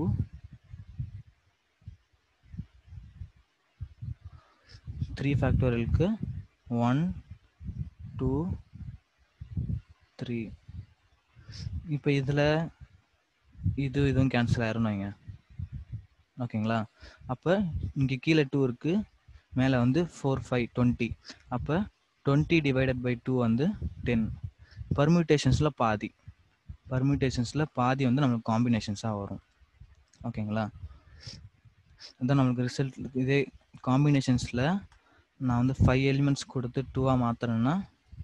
three ஃபேக்டோரியலுக்கு ஒன் டூ த்ரீ இப்போ இதில் இது இதுவும் கேன்சல் ஆயிரும் வைங்க ஓகேங்களா அப்போ இங்கே கீழே டூ இருக்குது மேலே வந்து ஃபோர் ஃபைவ் டுவெண்ட்டி அப்போ டுவெண்ட்டி டிவைடட் பை டூ வந்து டென் பர்மியூட்டேஷன்ஸில் பாதி பர்மியூட்டேஷன்ஸில் பாதி வந்து நம்மளுக்கு காம்பினேஷன்ஸாக வரும் ஓகேங்களா அதான் நம்மளுக்கு ரிசல்ட் இதே காம்பினேஷன்ஸில் நான் வந்து ஃபைவ் எலிமெண்ட்ஸ் கொடுத்து டூவாக மாற்றுறேன்னா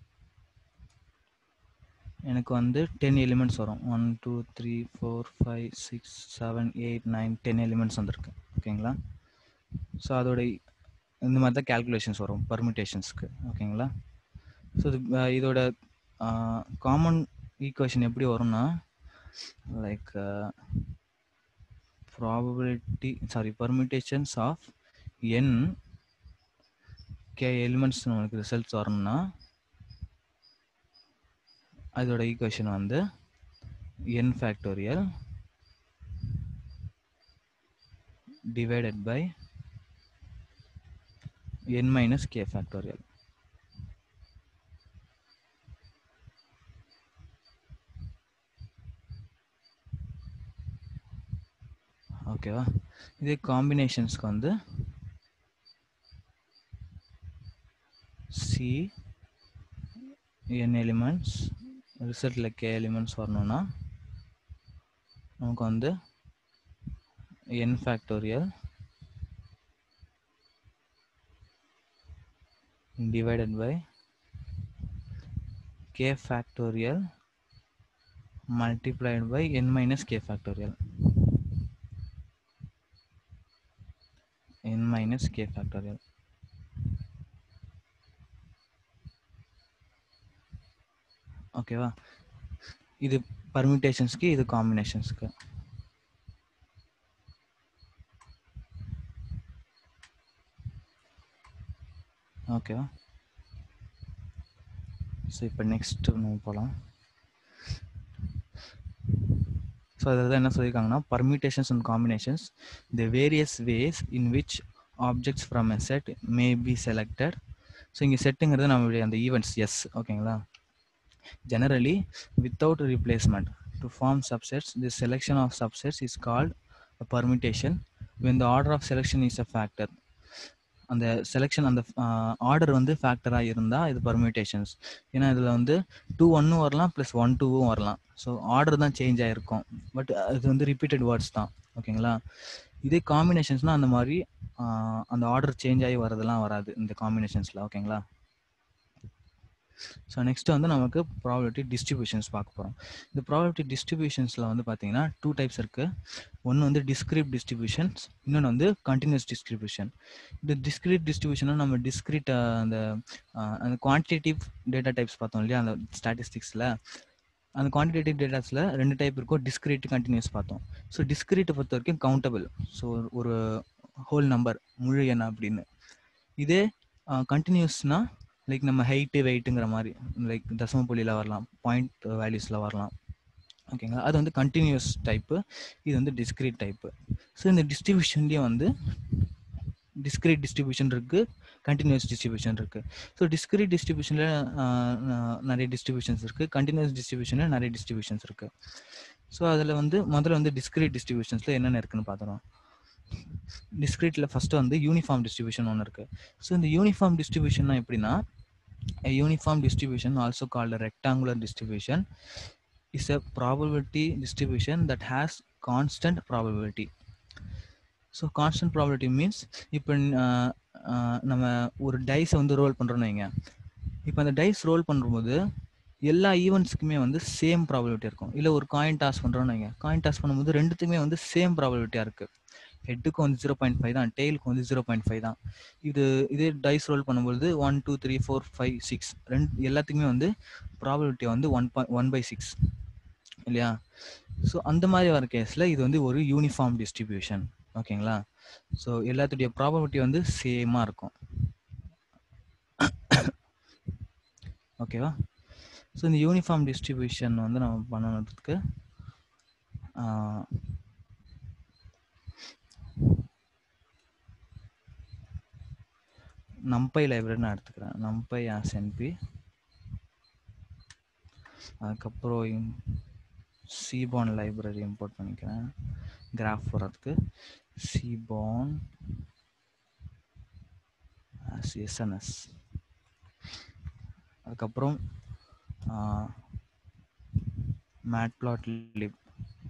எனக்கு வந்து டென் எலிமெண்ட்ஸ் வரும் one two three four five six seven eight nine ten elements வந்திருக்கு ஓகேங்களா ஸோ அதோட இந்த மாதிரி தான் கேல்குலேஷன்ஸ் வரும் பர்மிட்டேஷன்ஸ்க்கு ஓகேங்களா ஸோ இது இதோட காமன் ஈக்குவேஷன் எப்படி வரும்னா like probability sorry permutations of N K elements நமக்கு ரிசல்ட்ஸ் வரணும்னா அதோட ஈக்குவேஷன் வந்து n factorial divided by n minus K factorial ஓகேவா இதே காம்பினேஷன்ஸ்க்கு வந்து சி n எலிமெண்ட்ஸ் ரிசல்ட்டில் கே எலிமெண்ட்ஸ் வரணும்னா நமக்கு வந்து n factorial divided by k factorial multiplied by n minus k factorial n minus k factorial ஓகேவா இது பர்மிட்டேஷன்ஸ்க்கு இது காம்பினேஷன்ஸ்க்கு ஓகேவா ஸோ இப்போ நெக்ஸ்ட் நம்ம போகலாம் ஸோ அதில் என்ன சொல்லியிருக்காங்கன்னா permutations and combinations the various ways in which objects from a set may be selected so இங்கே செட்டுங்கிறது நம்மளுடைய அந்த ஈவெண்ட்ஸ் எஸ் ஓகேங்களா generally without replacement to form subsets this selection of subsets is called a permutation when the order of selection is a factor அந்த செலெக்ஷன் அந்த ஆர்டர் வந்து ஃபேக்டராக இருந்தால் இது பர்மியூட்டேஷன்ஸ் ஏன்னா இதில் வந்து டூ ஒன்னும் வரலாம் ப்ளஸ் ஒன் டூவும் வரலாம் ஸோ ஆர்டர் தான் சேஞ்ச் ஆகிருக்கும் பட் அது வந்து ரிப்பீட்டட் வேர்ட்ஸ் தான் ஓகேங்களா இதே காம்பினேஷன்ஸ்னால் அந்த மாதிரி அந்த ஆர்டர் சேஞ்ச் ஆகி வரதெல்லாம் வராது இந்த காம்பினேஷன்ஸில் ஓகேங்களா ஸோ நெக்ஸ்ட் வந்து நமக்கு ப்ராபபிலிட்டி டிஸ்ட்ரிபியூஷன்ஸ் பார்க்க போகிறோம் இந்த ப்ராபபிலிட்டி டிஸ்ட்ரிபியூஷன்ஸில் வந்து பார்த்தீங்கன்னா டூ டைப்ஸ் இருக்குது ஒன்று வந்து டிஸ்கிரிட் டிஸ்ட்ரிபியூஷன்ஸ் இன்னொன்று வந்து கண்டினியூஸ் டிஸ்ட்ரிபியூஷன் இந்த டிஸ்கிரிட் டிஸ்ட்ரிபியூஷனை நம்ம டிஸ்கிரிட் அந்த அந்த குவான்டிடேட்டிவ் டேட்டா டைப்ஸ் பார்த்தோம் இல்லையா அந்த ஸ்டாட்டிஸ்டிக்ஸில் அந்த குவான்டிடேட்டிவ் டேட்டாஸில் ரெண்டு டைப் இருக்கும் டிஸ்கிரிட் கண்டினியூஸ் பார்த்தோம் ஸோ டிஸ்கிரிட்டை பொறுத்த வரைக்கும் கவுண்டபிள் ஸோ ஒரு ஹோல் நம்பர் முழு எண் அப்படின்னு இதே கண்டினியூஸ்னா லைக் நம்ம ஹைட்டு வெயிட்டுங்கிற மாதிரி லைக் தசம புள்ளியில் வரலாம் பாயிண்ட் வேல்யூஸில் வரலாம் ஓகேங்களா அது வந்து கண்டினியூஸ் டைப்பு இது வந்து டிஸ்கிரீட் டைப்பு ஸோ இந்த டிஸ்ட்ரிபியூஷன்லேயும் வந்து டிஸ்கிரீட் டிஸ்ட்ரிபியூஷன் இருக்குது கண்டினியூஸ் டிஸ்ட்ரிபியூஷன் இருக்குது ஸோ டிஸ்கிரீட் டிஸ்ட்ரிபியூஷனில் நிறைய டிஸ்ட்ரிபியூஷன்ஸ் இருக்குது கண்டினியூஸ் டிஸ்ட்ரிபியூஷனில் நிறைய டிஸ்ட்ரிபியூஷன்ஸ் இருக்குது ஸோ அதில் வந்து முதல்ல வந்து டிஸ்கிரீட் டிஸ்ட்ரிபியூஷன்ஸில் என்னென்ன இருக்குன்னு பார்த்துறோம் டிஸ்கிரீட்டில் ஃபஸ்ட்டு வந்து யூனிஃபார்ம் டிஸ்ட்ரிபியூஷன் ஒன்று இருக்குது ஸோ இந்த யூனிஃபார்ம் டிஸ்ட்ரிபியூஷன்னா எப்படின்னா uniform distribution also called rectangular distribution is a probability distribution that has constant probability so constant probability means இப்போ நம்ம ஒரு டைஸை வந்து ரோல் பண்ணுறோன்னு வைங்க இப்போ அந்த டைஸ் ரோல் பண்ணும்போது எல்லா ஈவெண்ட்ஸுக்குமே வந்து சேம் ப்ராபபிலிட்டி இருக்கும் இல்லை ஒரு காயின் டாஸ் பண்ணுறோன்னு வைங்க காயின் டாஸ் பண்ணும்போது ரெண்டுத்துக்குமே வந்து சேம் ப்ராபபிலிட்டியாக இருக்குது ஹெட்டுக்கு வந்து ஜீரோ பாயிண்ட் ஃபைவ் தான் டெய்லுக்கு வந்து ஜீரோ பாயிண்ட் ஃபைவ் தான் இது இதே டைஸ் ரோல் பண்ணும்போது one two three four five six ரெண்டு எல்லாத்துக்குமே வந்து ப்ராபபிலிட்டி வந்து one by one by six இல்லையா ஸோ அந்த மாதிரி வர கேஸில் இது வந்து ஒரு யூனிஃபார்ம் டிஸ்ட்ரிபியூஷன் ஓகேங்களா ஸோ எல்லாத்துடைய ப்ராபபிலிட்டி வந்து சேமாக இருக்கும் ஓகேவா ஸோ இந்த யூனிஃபார்ம் டிஸ்ட்ரிபியூஷன் வந்து நம்ம பண்ணணுறதுக்கு நம்பை லைப்ரரி நான் எடுத்துக்கிறேன் நம்பை ஆஸ் என்பி அதுக்கப்புறம் சிபான் லைப்ரரி இம்போர்ட் பண்ணிக்கிறேன் கிராஃப் வர்றதுக்கு சிபான் எஸ்என்எஸ் அதுக்கப்புறம் மேட்பிளாட் லிப்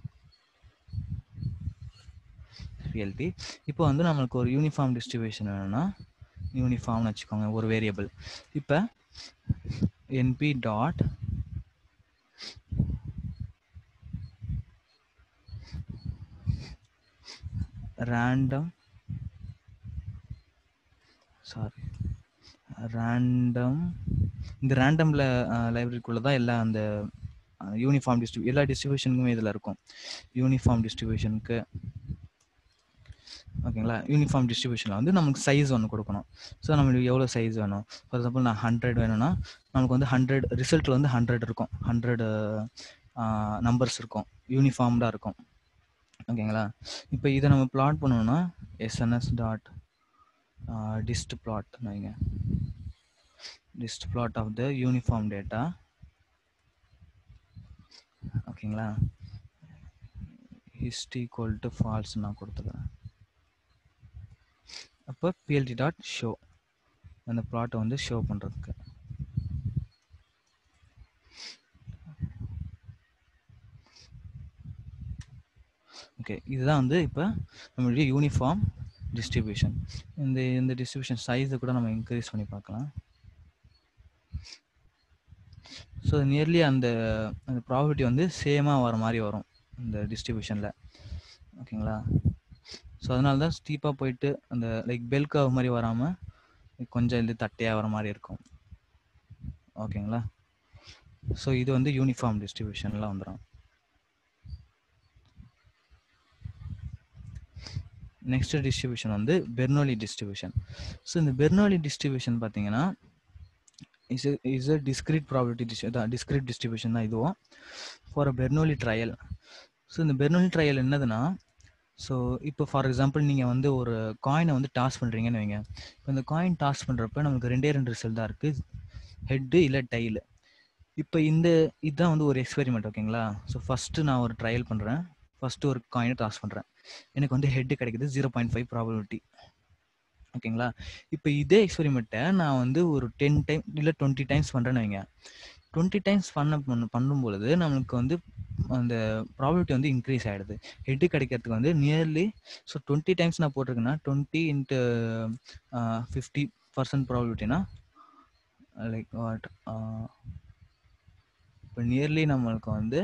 பிஎல்டி இப்போ வந்து நம்மளுக்கு ஒரு யூனிஃபார்ம் டிஸ்ட்ரிபியூஷன் வேணும்னா யூனிஃபார்ம்னு வச்சுக்கோங்க ஒரு வேரியபிள் இப்போ NP dot random sorry random இந்த ரேண்டமில் லைப்ரரிக்குள்ளே தான் எல்லா அந்த யூனிஃபார்ம் டிஸ்ட்ரிபியூ எல்லா டிஸ்ட்ரிபியூஷனுக்குமே இதில் இருக்கும் யூனிஃபார்ம் டிஸ்ட்ரிபியூஷனுக்கு ஓகேங்களா யூனிஃபார்ம் டிஸ்ட்ரிபியூஷனில் வந்து நமக்கு சைஸ் ஒன்று கொடுக்கணும் ஸோ நம்மளுக்கு எவ்வளோ சைஸ் வேணும் ஃபார் எக்ஸாம்பிள் நான் ஹண்ட்ரட் வேணும்னா நமக்கு வந்து ஹண்ட்ரட் ரிசல்ட்டில் வந்து ஹண்ட்ரட் இருக்கும் ஹண்ட்ரட் நம்பர்ஸ் இருக்கும் யூனிஃபார்ம்டாக இருக்கும் ஓகேங்களா இப்போ இதை நம்ம பிளாட் பண்ணோம்னா எஸ்என்எஸ் டாட் டிஸ்ட் பிளாட் வைங்க dist plot of the uniform data ஓகேங்களா ஹிஸ்ட் ஈக்குவல் டு ஃபால்ஸ் நான் கொடுத்துக்கிறேன் அப்போ பிஎல்டி டாட் ஷோ அந்த ப்ளாட்டை வந்து ஷோ பண்ணுறதுக்கு ஓகே இதுதான் வந்து இப்போ நம்மளுடைய யூனிஃபார்ம் டிஸ்ட்ரிபியூஷன் இந்த இந்த டிஸ்ட்ரிபியூஷன் சைஸை கூட நம்ம இன்க்ரீஸ் பண்ணி பார்க்கலாம் ஸோ நியர்லி அந்த அந்த ப்ராபர்ட்டி வந்து சேமாக வர மாதிரி வரும் இந்த டிஸ்ட்ரிபியூஷனில் ஓகேங்களா ஸோ அதனால தான் ஸ்டீப்பாக போயிட்டு அந்த லைக் பெல் கர்வ் மாதிரி வராமல் கொஞ்சம் இது தட்டையாக வர மாதிரி இருக்கும் ஓகேங்களா ஸோ இது வந்து யூனிஃபார்ம் டிஸ்ட்ரிபியூஷனில் வந்துடும் நெக்ஸ்ட் டிஸ்ட்ரிபியூஷன் வந்து பெர்னோலி டிஸ்ட்ரிபியூஷன் ஸோ இந்த பெர்னோலி டிஸ்ட்ரிபியூஷன் பார்த்தீங்கன்னா is is a discrete property discrete distribution தான் இதுவும் for a Bernoulli trial so இந்த பெர்னோலி ட்ரையல் என்னதுன்னா ஸோ இப்போ ஃபார் எக்ஸாம்பிள் நீங்கள் வந்து ஒரு காயினை வந்து டாஸ் பண்ணுறீங்கன்னு வைங்க இப்போ இந்த காயின் டாஸ் பண்ணுறப்ப நமக்கு ரெண்டே ரெண்டு ரிசல்ட் தான் இருக்குது ஹெட்டு இல்லை டைலு இப்போ இந்த இதுதான் வந்து ஒரு எக்ஸ்பெரிமெண்ட் ஓகேங்களா ஸோ ஃபஸ்ட்டு நான் ஒரு ட்ரையல் பண்ணுறேன் ஃபஸ்ட்டு ஒரு காயினை டாஸ் பண்ணுறேன் எனக்கு வந்து ஹெட்டு கிடைக்குது ஜீரோ பாயிண்ட் ஃபைவ் ப்ராபபிலிட்டி ஓகேங்களா இப்போ இதே எக்ஸ்பெரிமெண்ட்டை நான் வந்து ஒரு டென் டைம் இல்லை டுவெண்ட்டி டைம்ஸ் பண்ணுறேன்னு வைங்க டுவெண்ட்டி டைம்ஸ் பண்ண பண்ண பண்ணும் பொழுது நம்மளுக்கு வந்து அந்த ப்ராபபிலிட்டி வந்து இன்க்ரீஸ் ஆகிடுது ஹெட்டு கிடைக்கிறதுக்கு வந்து நியர்லி ஸோ டுவெண்ட்டி டைம்ஸ் நான் போட்டிருக்கேன்னா டுவெண்ட்டி இன்ட்டு ஃபிஃப்டி பர்சன்ட் ப்ராபபிலிட்டினா லைக் வாட் இப்போ நியர்லி நம்மளுக்கு வந்து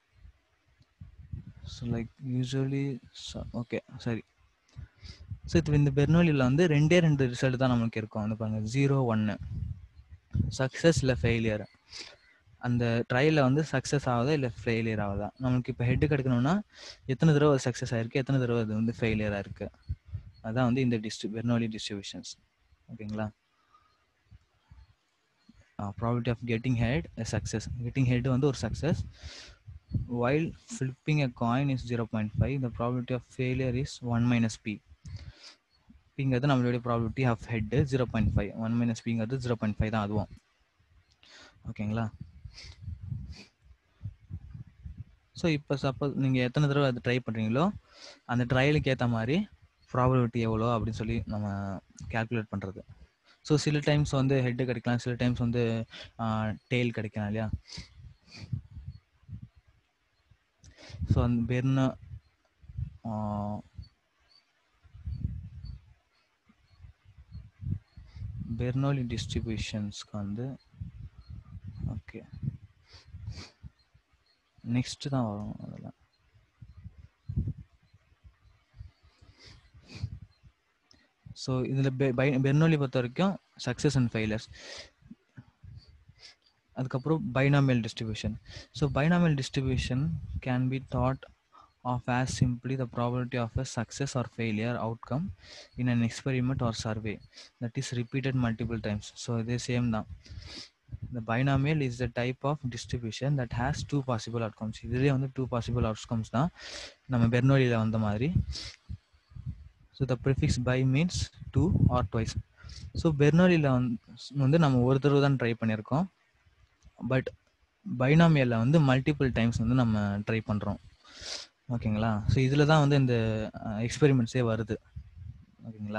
ஸோ லைக் யூஸ்வலி ஓகே சரி ஸோ இப்போ இந்த பெர்னோலியில் வந்து ரெண்டே ரெண்டு ரிசல்ட் தான் நம்மளுக்கு இருக்கும் வந்து பாருங்கள் ஜீரோ ஒன்று சக்ஸஸ் இல்லை ஃபெயிலியர் அந்த ட்ரையலில் வந்து சக்ஸஸ் ஆகுதா இல்லை ஃபெயிலியர் ஆகுதா நம்மளுக்கு இப்போ ஹெட்டு கிடைக்கணும்னா எத்தனை தடவை சக்ஸஸ் ஆயிருக்கு எத்தனை தடவை அது வந்து ஃபெயிலியர் ஆயிருக்கு அதான் வந்து இந்த டிஸ்ட்ரி பெர்னோலி டிஸ்ட்ரிபியூஷன்ஸ் ஓகேங்களா probability of getting head success getting head வந்து ஒரு success while flipping a coin is 0.5 the probability of failure is 1 minus p பிங்கிறது நம்மளுடைய probability of head zero point five one minus பிங்கிறது ஜீரோ பாயிண்ட் ஃபைவ் தான் அதுவும் ஓகேங்களா ஸோ இப்போ சப்போஸ் நீங்கள் எத்தனை தடவை அது ட்ரை பண்ணுறீங்களோ அந்த ட்ரையலுக்கு ஏற்ற மாதிரி ப்ராபபிலிட்டி எவ்வளோ அப்படின்னு சொல்லி நம்ம கேல்குலேட் பண்ணுறது ஸோ சில டைம்ஸ் வந்து ஹெட்டு கிடைக்கலாம் சில டைம்ஸ் வந்து டெய்ல் கிடைக்கலாம் இல்லையா ஸோ அந்த பெர்ன பெர்னோலி டிஸ்ட்ரிபியூஷன்ஸ்க்கு வந்து ஓகே நெக்ஸ்ட் தான் வரும் அதில் ஸோ இதில் பெர்னோலி பொறுத்த வரைக்கும் சக்ஸஸ் அண்ட் ஃபெயிலர்ஸ் அதுக்கப்புறம் binomial distribution so binomial distribution can be thought of as simply the probability of a success or failure outcome in an experiment or survey that is repeated multiple times so they same now the binomial is the type of distribution that has two possible outcomes இதுலேயே வந்து two possible outcomes தான் நம்ம பெர்னோலியில் வந்த மாதிரி so the prefix bi means two or twice so பெர்னோலியில் வந்து நம்ம ஒரு தடவை தான் ட்ரை பண்ணியிருக்கோம் பட் பைனாமியலில் வந்து மல்டிபிள் டைம்ஸ் வந்து நம்ம ட்ரை பண்ணுறோம் ஓகேங்களா ஸோ இதில் தான் வந்து இந்த எக்ஸ்பெரிமெண்ட்ஸே வருது ஓகேங்களா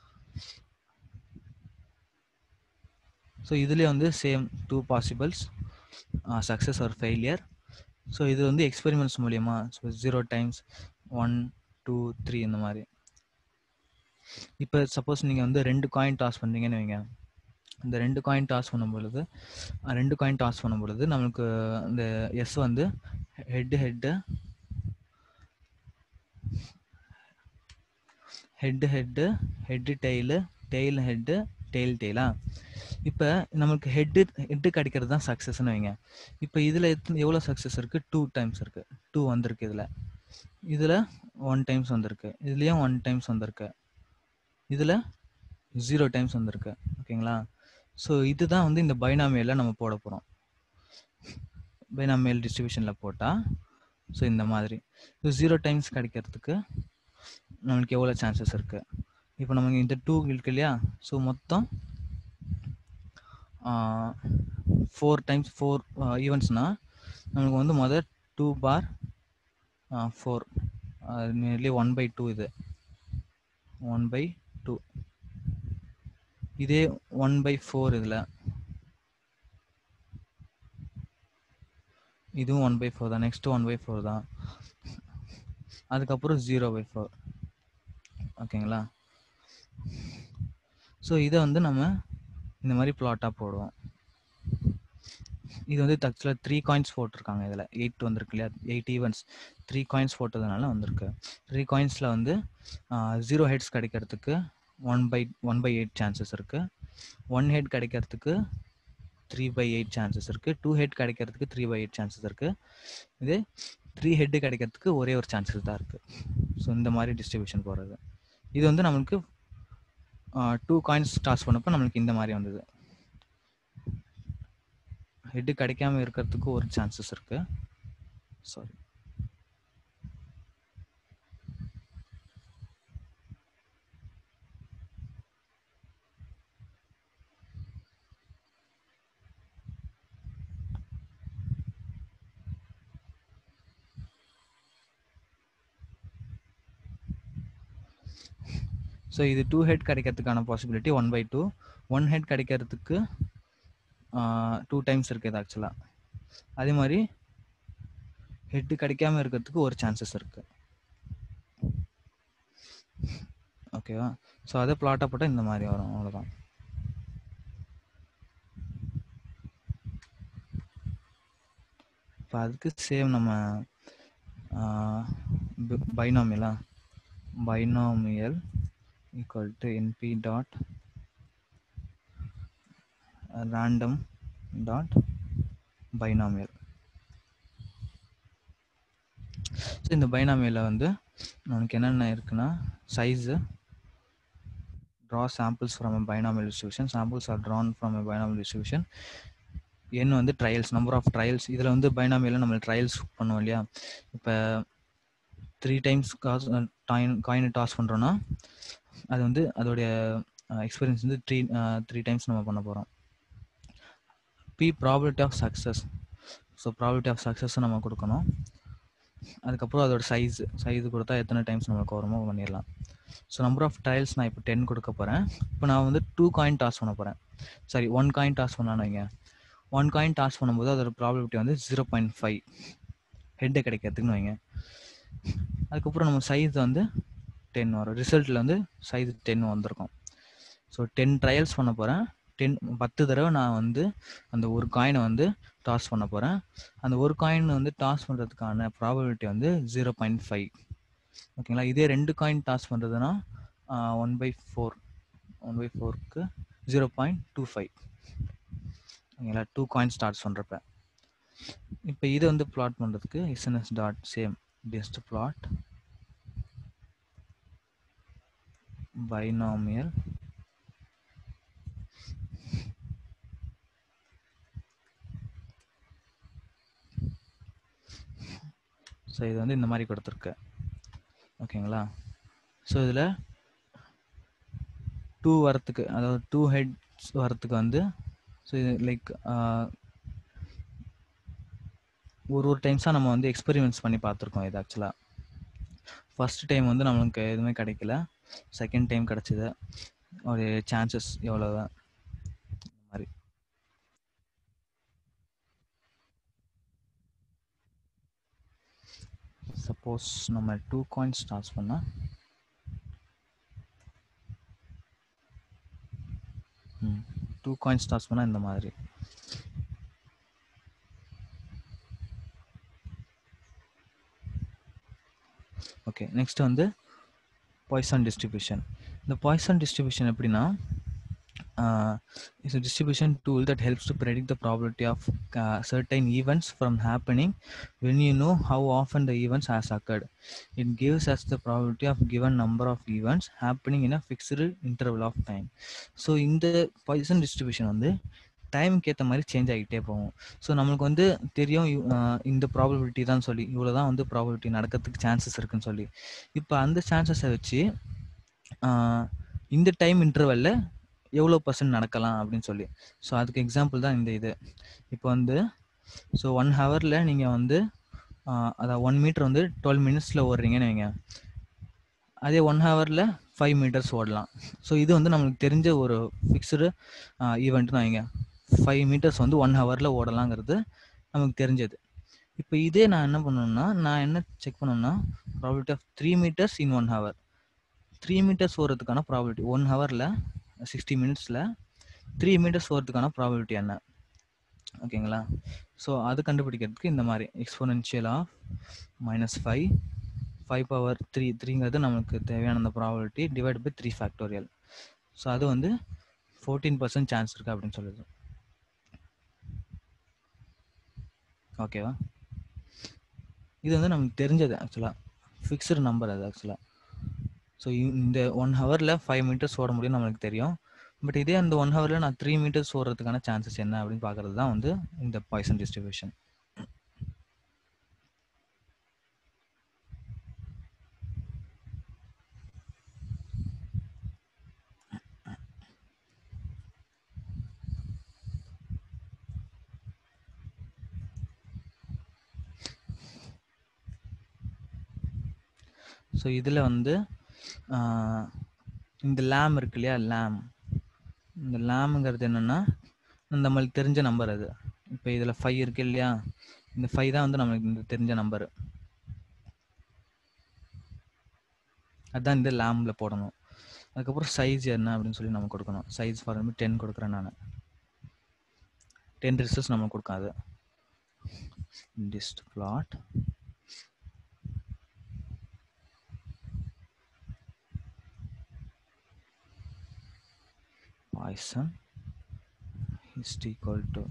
ஸோ இதுலேயே வந்து same two possibles success or failure so இது வந்து எக்ஸ்பெரிமெண்ட்ஸ் மூலியமா so zero times one two three இந்த மாதிரி இப்போ சப்போஸ் நீங்கள் வந்து ரெண்டு காயின் டாஸ் பண்ணுறீங்கன்னு வைங்க இந்த ரெண்டு காயின் டாஸ் பண்ணும் பொழுது ரெண்டு காயின் டாஸ் பண்ணும் பொழுது நம்மளுக்கு இந்த எஸ் வந்து head head head head head tail tail head tail டெய்லா இப்போ நமக்கு ஹெட்டு ஹெட்டு கிடைக்கிறது தான் சக்ஸஸ்னு வைங்க இப்போ இதில் எத்தனை எவ்வளோ சக்ஸஸ் இருக்குது டூ டைம்ஸ் இருக்குது டூ வந்திருக்கு இதில் இதில் ஒன் டைம்ஸ் வந்திருக்கு இதுலேயும் ஒன் டைம்ஸ் வந்திருக்கு இதில் ஜீரோ டைம்ஸ் வந்திருக்கு ஓகேங்களா ஸோ இதுதான் வந்து இந்த பைனாமியலில் நம்ம போட போகிறோம் பைனாமியல் டிஸ்ட்ரிபியூஷனில் போட்டால் ஸோ இந்த மாதிரி ஸோ ஜீரோ டைம்ஸ் கிடைக்கிறதுக்கு நம்மளுக்கு எவ்வளோ சான்சஸ் இருக்குது இப்போ நமக்கு இந்த டூ இருக்கு இல்லையா ஸோ மொத்தம் ஃபோர் டைம்ஸ் ஃபோர் ஈவெண்ட்ஸ்னால் நமக்கு வந்து முதல் டூ பார் four nearly one by two இது ஒன் பை டூ இதே ஒன் பை ஃபோர் இதில் இதுவும் ஒன் பை ஃபோர் தான் நெக்ஸ்ட் ஒன் பை ஃபோர் தான் அதுக்கப்புறம் ஜீரோ பை ஃபோர் ஓகேங்களா ஸோ இதை வந்து நம்ம இந்த மாதிரி பிளாட்டாக போடுவோம் இது வந்து ஆக்சுவலாக த்ரீ காயின்ஸ் போட்டிருக்காங்க இதில் எயிட் வந்திருக்கு இல்லையா எயிட் ஈவெண்ட்ஸ் த்ரீ காயின்ஸ் போட்டதுனால வந்திருக்கு த்ரீ காயின்ஸில் வந்து ஜீரோ ஹெட்ஸ் கிடைக்கிறதுக்கு one by one by eight chances இருக்குது ஒன் ஹெட் கிடைக்கிறதுக்கு த்ரீ பை எயிட் சான்சஸ் இருக்குது டூ ஹெட் கிடைக்கிறதுக்கு த்ரீ பை எயிட் சான்சஸ் இருக்குது இதே த்ரீ ஹெட்டு கிடைக்கிறதுக்கு ஒரே ஒரு சான்சஸ் தான் இருக்குது ஸோ இந்த மாதிரி டிஸ்ட்ரிபியூஷன் போகிறது இது வந்து நம்மளுக்கு டூ காயின்ஸ் டாஸ் பண்ணப்போ நம்மளுக்கு இந்த மாதிரி வந்தது ஹெட்டு கிடைக்காம இருக்கிறதுக்கு ஒரு சான்சஸ் இருக்கு சாரி ஸோ இது டூ ஹெட் கிடைக்கிறதுக்கான possibility one by two one head கிடைக்கிறதுக்கு டூ டைம்ஸ் இருக்குது இது ஆக்சுவலாக அதே மாதிரி ஹெட்டு கிடைக்காம இருக்கிறதுக்கு ஒரு சான்சஸ் இருக்குது ஓகேவா ஸோ அதை பிளாட்டாக போட்டால் இந்த மாதிரி வரும் அவ்வளோதான் இப்போ அதுக்கு சேம் நம்ம பைனாமியலா binomial equal to np dot uh, random dot binomial so இந்த பைனாமியில் வந்து நமக்கு என்னென்ன இருக்குன்னா size draw samples from a binomial distribution samples are drawn from a binomial distribution n வந்து ட்ரையல்ஸ் நம்பர் ஆஃப் ட்ரையல்ஸ் இதில் வந்து பைனாமியில் நம்ம ட்ரையல்ஸ் பண்ணுவோம் இல்லையா இப்போ த்ரீ டைம்ஸ் காசு காயின் காயினை டாஸ் பண்ணுறோன்னா அது வந்து அதோடைய எக்ஸ்பீரியன்ஸ் வந்து த்ரீ த்ரீ டைம்ஸ் நம்ம பண்ண போகிறோம் P probability of success so probability of success நம்ம கொடுக்கணும் அதுக்கப்புறம் அதோட சைஸ் சைஸ் கொடுத்தா எத்தனை டைம்ஸ் நம்மளுக்கு வருமோ பண்ணிடலாம் ஸோ நம்பர் ஆஃப் ட்ரையல்ஸ் நான் இப்போ டென் கொடுக்க போகிறேன் இப்போ நான் வந்து டூ காயின் டாஸ் பண்ண போகிறேன் சாரி ஒன் காயின் டாஸ் பண்ணான்னு வைங்க ஒன் காயின் டாஸ் பண்ணும்போது அதோட ப்ராபிலிட்டி வந்து ஜீரோ பாயிண்ட் ஃபைவ் ஹெட்டு கிடைக்கிறதுக்குன்னு வைங்க அதுக்கப்புறம் நம்ம சைஸ் வந்து டென் வரும் ரிசல்ட்டில் வந்து சைஸ் டென் வந்திருக்கும் ஸோ டென் ட்ரையல்ஸ் பண்ண போகிறேன் டென் பத்து தடவை நான் வந்து அந்த ஒரு காயினை வந்து டாஸ் பண்ண போகிறேன் அந்த ஒரு காயின் வந்து டாஸ் பண்ணுறதுக்கான ப்ராபபிலிட்டி வந்து ஜீரோ பாயிண்ட் ஃபைவ் ஓகேங்களா இதே ரெண்டு காயின் டாஸ் பண்ணுறதுனா one by four one by ஃபோருக்கு ஜீரோ பாயிண்ட் டூ ஃபைவ் ஓகேங்களா டூ காயின்ஸ் டாஸ் பண்ணுறப்ப இப்போ இதை வந்து பிளாட் பண்ணுறதுக்கு SNS dot same best plot binomial so இது வந்து இந்த மாதிரி கொடுத்துருக்கு ஓகேங்களா ஸோ இதில் டூ வரத்துக்கு அதாவது டூ ஹெட்ஸ் வரத்துக்கு வந்து ஸோ இது லைக் ஒரு ஒரு டைம்ஸாக நம்ம வந்து எக்ஸ்பெரிமெண்ட்ஸ் பண்ணி பார்த்துருக்கோம் இது ஆக்சுவலாக ஃபஸ்ட் டைம் வந்து நம்மளுக்கு எதுவுமே கிடைக்கல செகண்ட் டைம் கிடச்சிது ஒரு சான்சஸ் எவ்வளோ இந்த மாதிரி சப்போஸ் நம்ம டூ காயின்ஸ் டாஸ் பண்ணால் டூ காயின்ஸ் டாஸ் பண்ணால் இந்த மாதிரி ஓகே நெக்ஸ்ட் வந்து பாய்சன் டிஸ்ட்ரிபியூஷன் இந்த பாய்சன் டிஸ்ட்ரிபியூஷன் எப்படின்னா is a distribution tool that helps to predict the probability of uh, certain events from happening when you know how often the events has occurred. It gives us the probability of given number of events happening in a fixed interval of time. So இந்த பாய்சன் டிஸ்ட்ரிபியூஷன் வந்து டைமுக்கு ஏற்ற மாதிரி சேஞ்ச் ஆகிட்டே போகும் ஸோ நம்மளுக்கு வந்து தெரியும் இந்த ப்ராபபிலிட்டி தான் சொல்லி இவ்வளோ தான் வந்து ப்ராபபிலிட்டி நடக்கிறதுக்கு சான்சஸ் இருக்குன்னு சொல்லி இப்போ அந்த சான்சஸை வச்சு இந்த டைம் இன்டர்வலில் எவ்வளோ பர்சன்ட் நடக்கலாம் அப்படின்னு சொல்லி ஸோ அதுக்கு எக்ஸாம்பிள் தான் இந்த இது இப்போ வந்து ஸோ ஒன் ஹவரில் நீங்கள் வந்து அதான் ஒன் மீட்டர் வந்து டுவெல் மினிட்ஸில் ஓடுறீங்கன்னு வைங்க அதே ஒன் ஹவரில் ஃபைவ் மீட்டர்ஸ் ஓடலாம் ஸோ இது வந்து நம்மளுக்கு தெரிஞ்ச ஒரு ஃபிக்ஸ்டு ஈவெண்ட்னு வைங்க ஃபைவ் மீட்டர்ஸ் வந்து ஒன் ஹவரில் ஓடலாங்கிறது நமக்கு தெரிஞ்சது இப்போ இதே நான் என்ன பண்ணணும்னா நான் என்ன செக் பண்ணணும்னா probability of three metres in one hour three metres ஓடுறதுக்கான ப்ராபிலிட்டி ஒன் ஹவரில் சிக்ஸ்டி மினிட்ஸில் த்ரீ மீட்டர்ஸ் ஓடுறதுக்கான ப்ராபிலிட்டி என்ன ஓகேங்களா ஸோ அது கண்டுபிடிக்கிறதுக்கு இந்த மாதிரி exponential of minus five five power three த்ரீங்கிறது நமக்கு தேவையான அந்த probability divide by three factorial so அது வந்து ஃபோர்டீன் பர்சன்ட் சான்ஸ் இருக்குது அப்படின்னு சொல்லுது ஓகேவா இது வந்து நமக்கு தெரிஞ்சது ஆக்சுவலாக ஃபிக்ஸ்டு நம்பர் அது ஆக்சுவலாக ஸோ இந்த ஒன் ஹவரில் ஃபைவ் மீட்டர்ஸ் ஓட முடியும் நம்மளுக்கு தெரியும் பட் இதே அந்த ஒன் ஹவரில் நான் த்ரீ மீட்டர்ஸ் ஓடுறதுக்கான சான்சஸ் என்ன அப்படின்னு பார்க்குறது தான் வந்து இந்த பாய்சன் டிஸ்ட்ரிபியூஷன் ஸோ இதில் வந்து இந்த லேம் இருக்கு இல்லையா லேம் இந்த லேமுங்கிறது என்னென்னா நம்மளுக்கு தெரிஞ்ச நம்பர் அது இப்போ இதில் ஃபைவ் இருக்கு இல்லையா இந்த ஃபைவ் தான் வந்து நம்மளுக்கு இந்த தெரிஞ்ச நம்பரு அதுதான் இந்த லேமில் போடணும் அதுக்கப்புறம் சைஸ் என்ன அப்படின்னு சொல்லி நம்ம கொடுக்கணும் சைஸ் ஃபார் டென் கொடுக்குறேன் நான் டென் ரிசல்ட்ஸ் நம்ம கொடுக்காது dist plot Poisson is equal to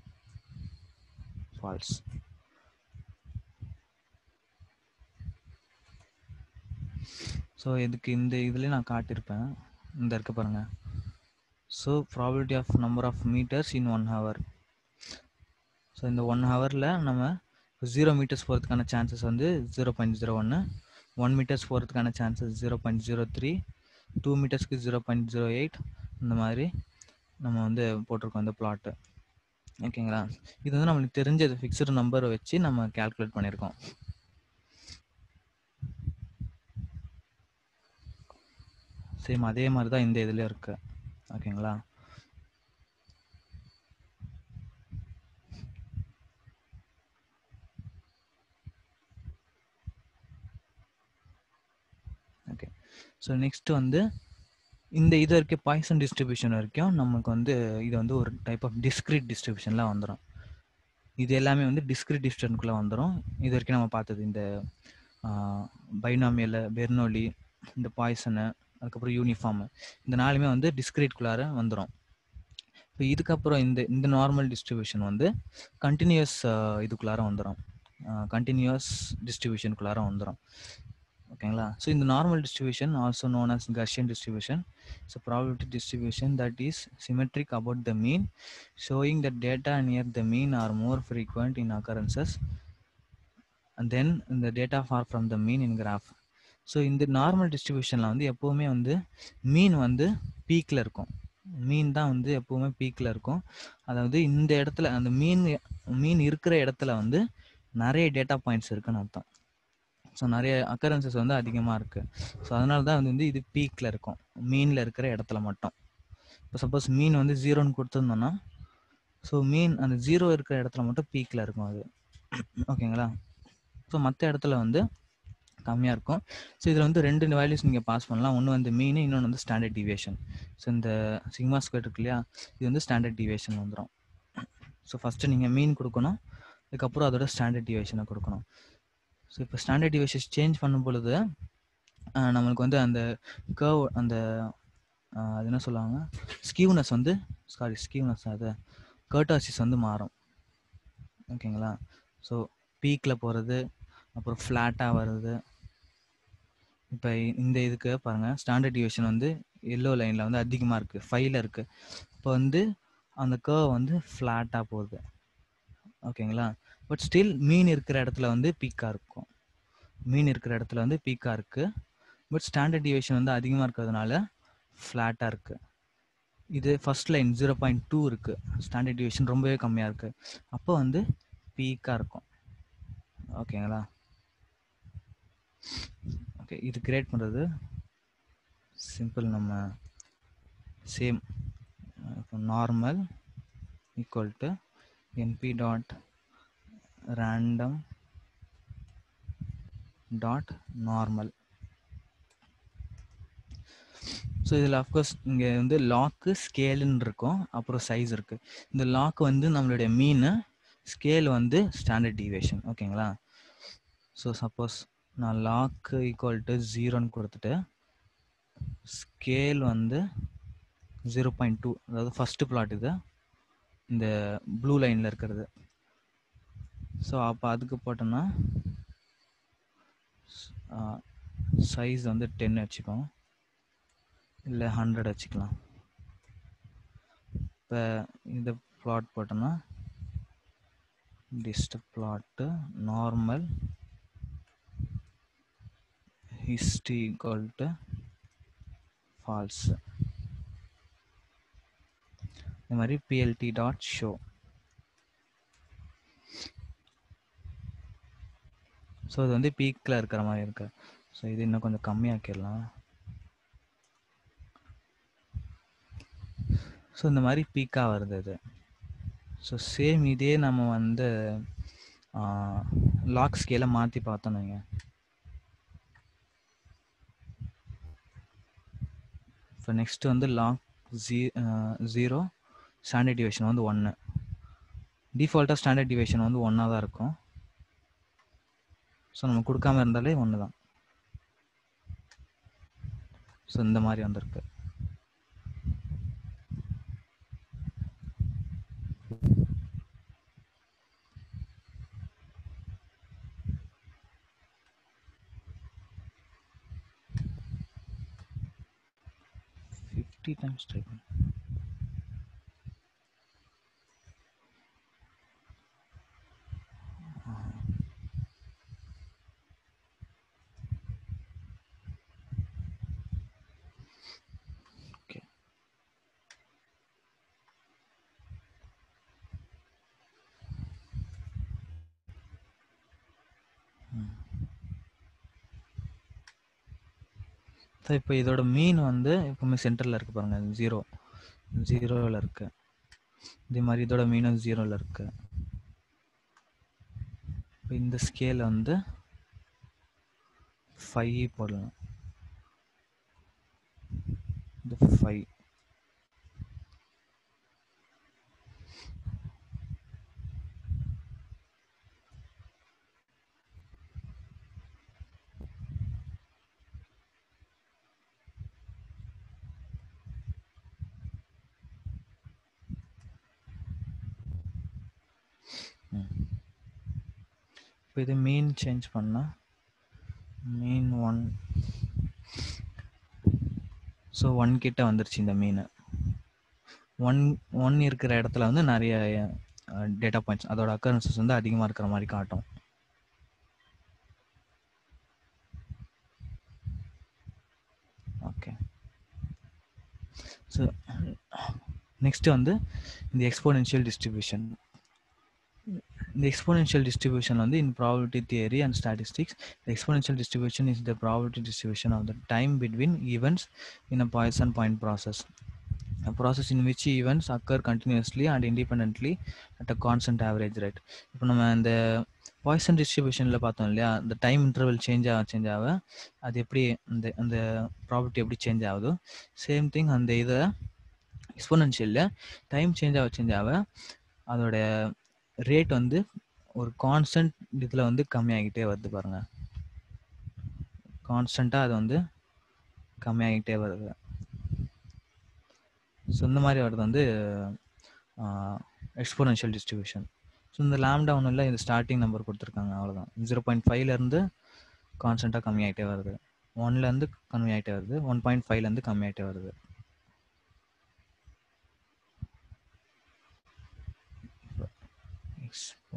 false. So இதுக்கு இந்த இதுலேயே நான் காட்டியிருப்பேன் இந்த இருக்கு பாருங்க so probability of number of metres in one hour so இந்த ஒன் ஹவரில் நம்ம ஜீரோ மீட்டர்ஸ் போகிறதுக்கான சான்சஸ் வந்து ஜீரோ பாயிண்ட் ஜீரோ ஒன்று ஒன் மீட்டர்ஸ் போகிறதுக்கான chances zero point zero three two மீட்டர்ஸ்க்கு ஜீரோ பாயிண்ட் ஜீரோ எயிட் இந்த மாதிரி நம்ம வந்து போட்டிருக்கோம் இந்த பிளாட்டு ஓகேங்களா இது வந்து நம்மளுக்கு தெரிஞ்ச ஃபிக்ஸ்டு நம்பரை வச்சு நம்ம கால்குலேட் பண்ணியிருக்கோம் சேம் அதே மாதிரி தான் இந்த இதுலேயும் இருக்கு ஓகேங்களா ஓகே ஸோ நெக்ஸ்ட் வந்து இந்த இது வரைக்கும் பாய்சன் டிஸ்ட்ரிபியூஷன் வரைக்கும் நமக்கு வந்து இது வந்து ஒரு டைப் ஆஃப் டிஸ்கிரிட் டிஸ்ட்ரிபியூஷன்லாம் வந்துடும் இது எல்லாமே வந்து டிஸ்கிரிட் டிஸ்ட்ரிபியூஷனுக்குள்ளே வந்துடும் இது வரைக்கும் நம்ம பார்த்தது இந்த பைனாமியல் பெர்னோலி இந்த பாய்சனு அதுக்கப்புறம் யூனிஃபார்ம் இந்த நாலுமே வந்து டிஸ்கிரிட்குள்ளார வந்துடும் இப்போ இதுக்கப்புறம் இந்த இந்த நார்மல் டிஸ்ட்ரிபியூஷன் வந்து கண்டினியூஸ் இதுக்குள்ளார வந்துடும் கண்டினியூஸ் டிஸ்ட்ரிபியூஷனுக்குள்ளார வந்துடும் ஓகேங்களா ஸோ இந்த normal distribution also known as Gaussian distribution so probability distribution that is symmetric about the mean showing the data near the mean are more frequent in occurrences and then இந்த data far from the mean in graph so இந்த நார்மல் டிஸ்ட்ரிபியூஷனில் வந்து எப்போவுமே வந்து மீன் வந்து பீக்கில் இருக்கும் மீன் தான் வந்து எப்போவுமே பீக்கில் இருக்கும் அதாவது இந்த இடத்துல அந்த மீன் மீன் இருக்கிற இடத்துல வந்து நிறைய டேட்டா பாயிண்ட்ஸ் இருக்குன்னு அர்த்தம் ஸோ நிறைய அக்கரன்சஸ் வந்து அதிகமாக இருக்குது ஸோ அதனால தான் வந்து இது பீக்கில் இருக்கும் மீனில் இருக்கிற இடத்துல மட்டும் இப்போ சப்போஸ் மீன் வந்து ஜீரோன்னு கொடுத்துருந்தோன்னா ஸோ மீன் அந்த ஜீரோ இருக்கிற இடத்துல மட்டும் பீக்கில் இருக்கும் அது ஓகேங்களா ஸோ மற்ற இடத்துல வந்து கம்மியாக இருக்கும் ஸோ இதில் வந்து ரெண்டு வேல்யூஸ் நீங்கள் பாஸ் பண்ணலாம் ஒன்று வந்து மீன் இன்னொன்று வந்து ஸ்டாண்டர்ட் டிவியேஷன் ஸோ இந்த சிக்மா ஸ்கொயர் இருக்கு இல்லையா இது வந்து ஸ்டாண்டர்ட் டிவியேஷன் வந்துடும் ஸோ ஃபஸ்ட்டு நீங்கள் மீன் கொடுக்கணும் அதுக்கப்புறம் அதோட ஸ்டாண்டர்ட் டிவியேஷனை கொடுக்கணும் ஸோ இப்போ ஸ்டாண்டர்ட் டிவியேஷன் சேஞ்ச் பண்ணும் பொழுது நம்மளுக்கு வந்து அந்த கர்வ் அந்த அது என்ன சொல்லுவாங்க ஸ்கியூனஸ் வந்து சாரி ஸ்கியூனஸ் அது கர்டாசிஸ் வந்து மாறும் ஓகேங்களா ஸோ பீக்கில் போகிறது அப்புறம் ஃப்ளாட்டாக வருது இப்போ இந்த இதுக்கு பாருங்கள் ஸ்டாண்டர்ட் டிவிஷன் வந்து எல்லோ லைனில் வந்து அதிகமாக இருக்குது ஃபைவ்ல இருக்குது இப்போ வந்து அந்த கர்வ் வந்து ஃப்ளாட்டாக போகுது ஓகேங்களா பட் ஸ்டில் மீன் இருக்கிற இடத்துல வந்து பீக்காக இருக்கும் மீன் இருக்கிற இடத்துல வந்து பீக்காக இருக்குது பட் ஸ்டாண்டர்ட் டிவிஷன் வந்து அதிகமாக இருக்கிறதுனால ஃப்ளாட்டாக இருக்குது இது first line zero point two இருக்குது ஸ்டாண்டர்ட் டிவிஷன் ரொம்பவே கம்மியாக இருக்குது அப்போ வந்து பீக்காக இருக்கும் ஓகேங்களா ஓகே இது கிரியேட் பண்ணுறது சிம்பிள் நம்ம சேம் இப்போ normal equal to NP dot random dot normal so இதில் அஃப்கோர்ஸ் இங்கே வந்து லாக்கு ஸ்கேலுன்னு இருக்கும் அப்புறம் சைஸ் இருக்குது இந்த லாக் வந்து நம்மளுடைய மீன் ஸ்கேல் வந்து ஸ்டாண்டர்ட் டிவியேஷன் ஓகேங்களா ஸோ சப்போஸ் நான் லாக்கு ஈக்குவல் டு ஜீரோன்னு கொடுத்துட்டு ஸ்கேல் வந்து ஜீரோ பாயிண்ட் டூ அதாவது ஃபஸ்ட்டு பிளாட் இது இந்த ப்ளூ லைனில் இருக்கிறது ஸோ அப்போ அதுக்கு போட்டோன்னா சைஸ் வந்து டென் வச்சுக்கோம் இல்லை ஹண்ட்ரட் வச்சுக்கலாம் இப்போ இந்த பிளாட் போட்டோன்னா dist plot normal history equal to false இந்த மாதிரி plt டாட் ஷோ ஸோ இது வந்து பீக்கில் இருக்கிற மாதிரி இருக்கு ஸோ இது இன்னும் கொஞ்சம் கம்மியாக்கிடலாம் ஸோ இந்த மாதிரி பீக்காக வருது இது ஸோ சேம் இதே நம்ம வந்து லாக் ஸ்கேலை மாற்றி பார்த்தோம் நீங்கள் இப்போ நெக்ஸ்ட் வந்து லாக் ஜீ ஜீரோ ஸ்டாண்டர்ட் டிவிஷன் வந்து ஒன்று டிஃபால்ட்டாக ஸ்டாண்டர்ட் டிவிஷன் வந்து ஒன்றா தான் இருக்கும் ஸோ நம்ம கொடுக்காம இருந்தாலே ஒன்று தான் ஸோ இந்த மாதிரி வந்திருக்கு ஃபிஃப்டி டைம்ஸ் ட்ரை பண்ணு ஓகே ஸோ இப்போ இதோட மீன் வந்து எப்பவுமே சென்டரில் இருக்கு பாருங்க ஜீரோ ஜீரோவில் இருக்கு இதே மாதிரி இதோட மீனும் ஜீரோவில் இருக்கு இப்போ இந்த ஸ்கேல் வந்து ஃபைவ் போடலாம் இது ஃபைவ் இப்போ இது மீன் சேஞ்ச் பண்ணால் மீன் ஒன் ஸோ ஒன் கிட்ட வந்துருச்சு இந்த மீன் ஒன் ஒன் இருக்கிற இடத்துல வந்து நிறைய டேட்டா பாயிண்ட்ஸ் அதோட அக்கரன்சஸ் வந்து அதிகமாக இருக்கிற மாதிரி காட்டும் ஓகே ஸோ நெக்ஸ்ட் வந்து இந்த எக்ஸ்போனென்ஷியல் டிஸ்ட்ரிபியூஷன் இந்த exponential distribution வந்து in probability theory and statistics the exponential distribution is the probability distribution of the time between events in a Poisson point process a process in which events occur continuously and independently at a constant average rate இப்போ நம்ம இந்த பாய்சன் டிஸ்ட்ரிபியூஷனில் பார்த்தோம் இல்லையா அந்த டைம் இன்டர்வல் சேஞ்ச் ஆக சேஞ்ச் ஆக அது எப்படி அந்த அந்த ப்ராபர்ட்டி எப்படி சேஞ்ச் ஆகுதோ சேம் திங் அந்த இதை எக்ஸ்போனன்ஷியலில் டைம் சேஞ்ச் ஆக சேஞ்ச் ஆக அதோட ரேட் வந்து ஒரு கான்ஸ்டன்ட் இதில் வந்து கம்மியாகிட்டே வருது பாருங்க கான்ஸ்டண்ட்டாக அது வந்து கம்மியாகிட்டே வருது ஸோ இந்த மாதிரி வருது வந்து எக்ஸ்போனன்ஷியல் டிஸ்ட்ரிபியூஷன் ஸோ இந்த லேம்டா ஒன்றும் இல்லை இந்த ஸ்டார்டிங் நம்பர் கொடுத்துருக்காங்க அவ்வளோதான் ஜீரோ பாயிண்ட் ஃபைவ்லேருந்து கான்ஸ்டண்ட்டாக கம்மியாகிட்டே வருது ஒன்லேருந்து கம்மியாகிட்டே வருது ஒன் பாயிண்ட் ஃபைவ்லேருந்து கம்மியாகிட்டே வருது எக்ஸ்போ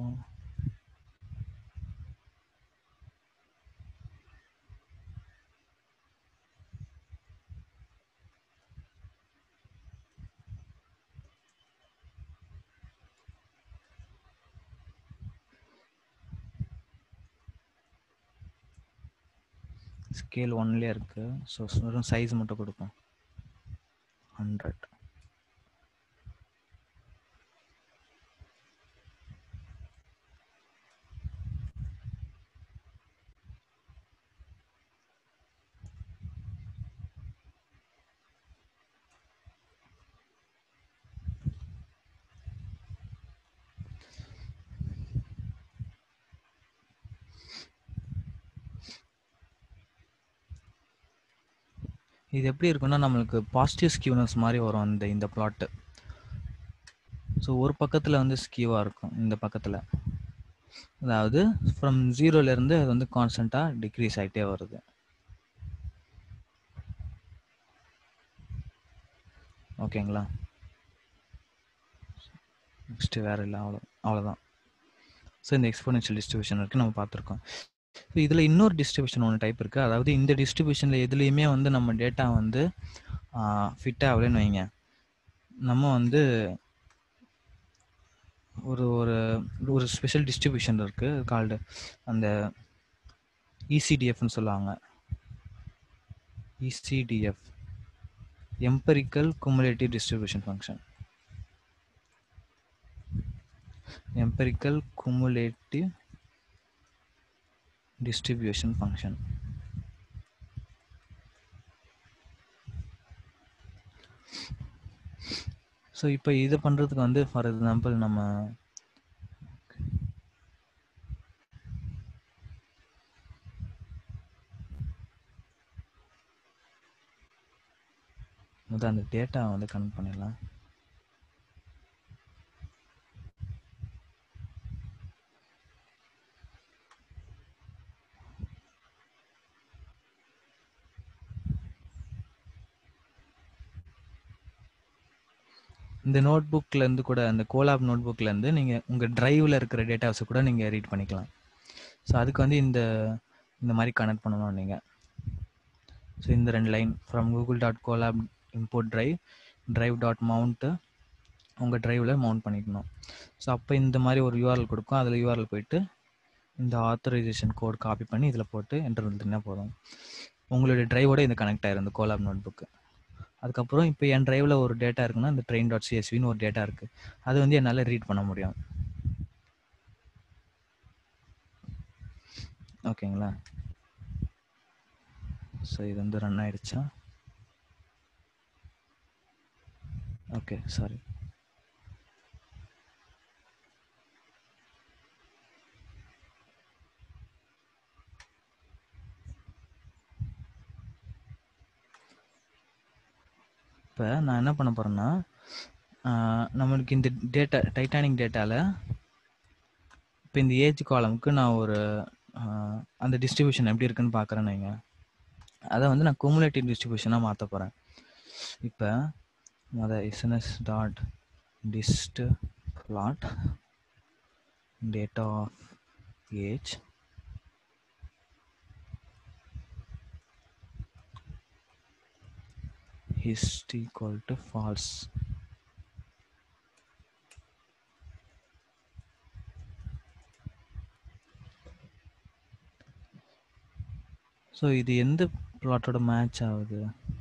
ஸ்கேல் ஒன்லேயே இருக்கு ஸோ வெறும் சைஸ் மட்டும் கொடுப்போம் ஹண்ட்ரட் இது எப்படி இருக்குன்னா நம்மளுக்கு பாசிட்டிவ் ஸ்கியூனஸ் மாதிரி வரும் இந்த இந்த பிளாட்டு ஸோ ஒரு பக்கத்தில் வந்து ஸ்கியூவாக இருக்கும் இந்த பக்கத்தில் அதாவது ஃப்ரம் ஜீரோலேருந்து அது வந்து கான்ஸ்டண்ட்டாக டிக்ரீஸ் ஆகிட்டே வருது ஓகேங்களா நெக்ஸ்ட்டு வேறு இல்லை அவ்வளோ அவ்வளோதான் ஸோ இந்த எக்ஸ்போனன்ஷியல் டிஸ்ட்ரிபியூஷன் இருக்குது நம்ம பார்த்துருக்கோம் ஸோ இதில் இன்னொரு டிஸ்ட்ரிபியூஷன் ஒன்று டைப் இருக்குது அதாவது இந்த டிஸ்ட்ரிபியூஷனில் எதுலேயுமே வந்து நம்ம டேட்டா வந்து ஃபிட் ஆகலைன்னு வைங்க நம்ம வந்து ஒரு ஒரு ஒரு ஸ்பெஷல் டிஸ்ட்ரிபியூஷன் இருக்குது கால்டு அந்த இசிடிஎஃப்னு சொல்லுவாங்க ECDF empirical cumulative distribution function empirical cumulative distribution function so இப்போ இது பண்ணுறதுக்கு வந்து ஃபார் எக்ஸாம்பிள் நம்ம முதல் அந்த டேட்டா வந்து கனெக்ட் பண்ணிடலாம் இந்த நோட் புக்லேருந்து கூட அந்த கோலாப் நோட் புக்லேருந்து நீங்கள் உங்கள் ட்ரைவில் இருக்கிற டேட்டாஸை கூட நீங்கள் ரீட் பண்ணிக்கலாம் ஸோ அதுக்கு வந்து இந்த இந்த மாதிரி கனெக்ட் பண்ணணும் நீங்கள் ஸோ இந்த ரெண்டு line from Google dot Colab import drive drive dot mount உங்கள் ட்ரைவில் மவுண்ட் பண்ணிக்கணும் ஸோ அப்போ இந்த மாதிரி ஒரு யூஆர்எல் கொடுக்கும் அதில் யூஆர்எல் போயிட்டு இந்த ஆத்தரைசேஷன் கோட் காப்பி பண்ணி இதில் போட்டு என்டர் வந்துட்டுனா போதும் உங்களுடைய ட்ரைவோட இந்த கனெக்ட் ஆயிரும் இந்த கோலாப் நோட் புக்கு அதுக்கப்புறம் இப்போ என் ட்ரைவில் ஒரு டேட்டா இருக்குன்னா இந்த ட்ரெயின் டாட் சிஎஸ்வின்னு ஒரு டேட்டா இருக்குது அது வந்து என்னால் ரீட் பண்ண முடியும் ஓகேங்களா ஸோ இது வந்து ரன் ஆயிடுச்சா ஓகே சாரி இப்போ நான் என்ன பண்ண போகிறேன்னா நம்மளுக்கு இந்த டேட்டா டைட்டானிக் டேட்டாவில் இப்போ இந்த ஏஜ் காலமுக்கு நான் ஒரு ஆஹ், அந்த டிஸ்ட்ரிபியூஷன் எப்படி இருக்குன்னு பார்க்குறேன்னு வைங்க அதை வந்து நான் குமுலேட்டிவ் டிஸ்ட்ரிபியூஷனாக மாற்ற போகிறேன் இப்போ அதை SNS dot dist plot data of age is equal to false so இது எந்த பிளாட்டோட மேட்ச் ஆகுது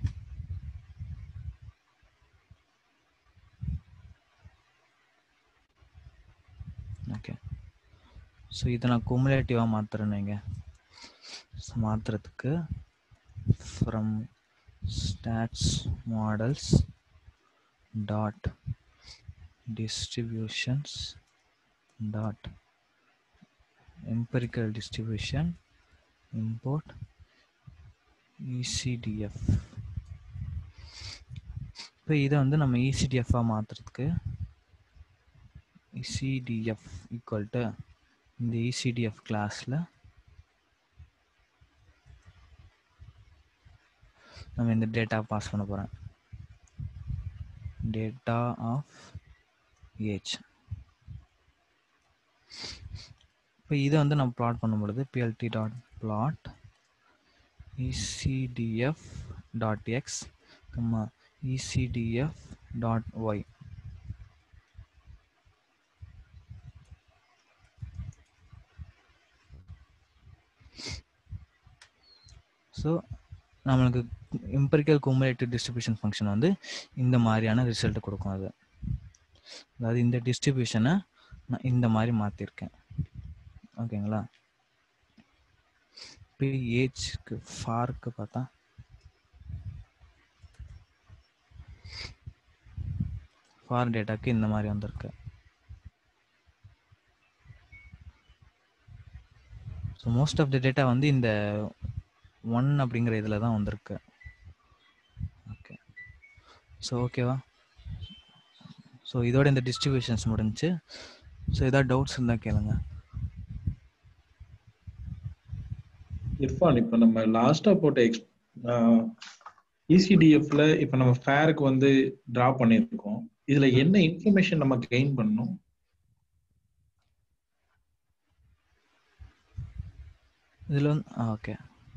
ஓகே ஸோ இதை நான் குமுலேட்டிவாக மாற்றுறேன்னு வைங்க ஸோ மாற்றுறதுக்கு from stats models dot distributions dot empirical distribution import ecdf இப்போ இதை வந்து நம்ம இசிடிஎஃபாக மாற்றுறதுக்கு இசிடிஎஃப் ஈக்குவல் டு இந்த இசிடிஎஃப் கிளாஸில் நம்ம இந்த டேட்டா பாஸ் பண்ண போகிறேன் டேட்டா ஆஃப் ஏஜ் இப்போ இதை வந்து நம்ம ப்ளாட் பண்ணும் பொழுது PLT dot plot ECDF dot X comma ECDF dot Y so நம்மளுக்கு இம்பரிக்கல் குமுலேட்டிவ் டிஸ்ட்ரிபியூஷன் ஃபங்க்ஷன் வந்து இந்த மாதிரியான ரிசல்ட் கொடுக்கும் அது அதாவது இந்த டிஸ்ட்ரிபியூஷனை நான் இந்த மாதிரி மாற்றிருக்கேன் ஓகேங்களா இப்போ ஏஜ்க்கு ஃபார்க்கு பார்த்தா ஃபார் டேட்டாக்கு இந்த மாதிரி வந்திருக்கு so most of the data வந்து இந்த ஒன் அப்படிங்கிற இதில் தான் வந்திருக்கு ஓகே ஸோ ஓகேவா ஸோ இதோட இந்த டிஸ்ட்ரிபியூஷன்ஸ் முடிஞ்சு ஸோ ஏதாவது டவுட்ஸ் இருந்தால் கேளுங்க இர்ஃபான் இப்போ நம்ம லாஸ்டா போட்ட எக்ஸ் இசிடிஎஃப்ல இப்போ நம்ம ஃபேருக்கு வந்து டிரா பண்ணியிருக்கோம் இதுல என்ன இன்ஃபர்மேஷன் நம்ம கெயின் பண்ணணும் இதில் வந்து ஓகே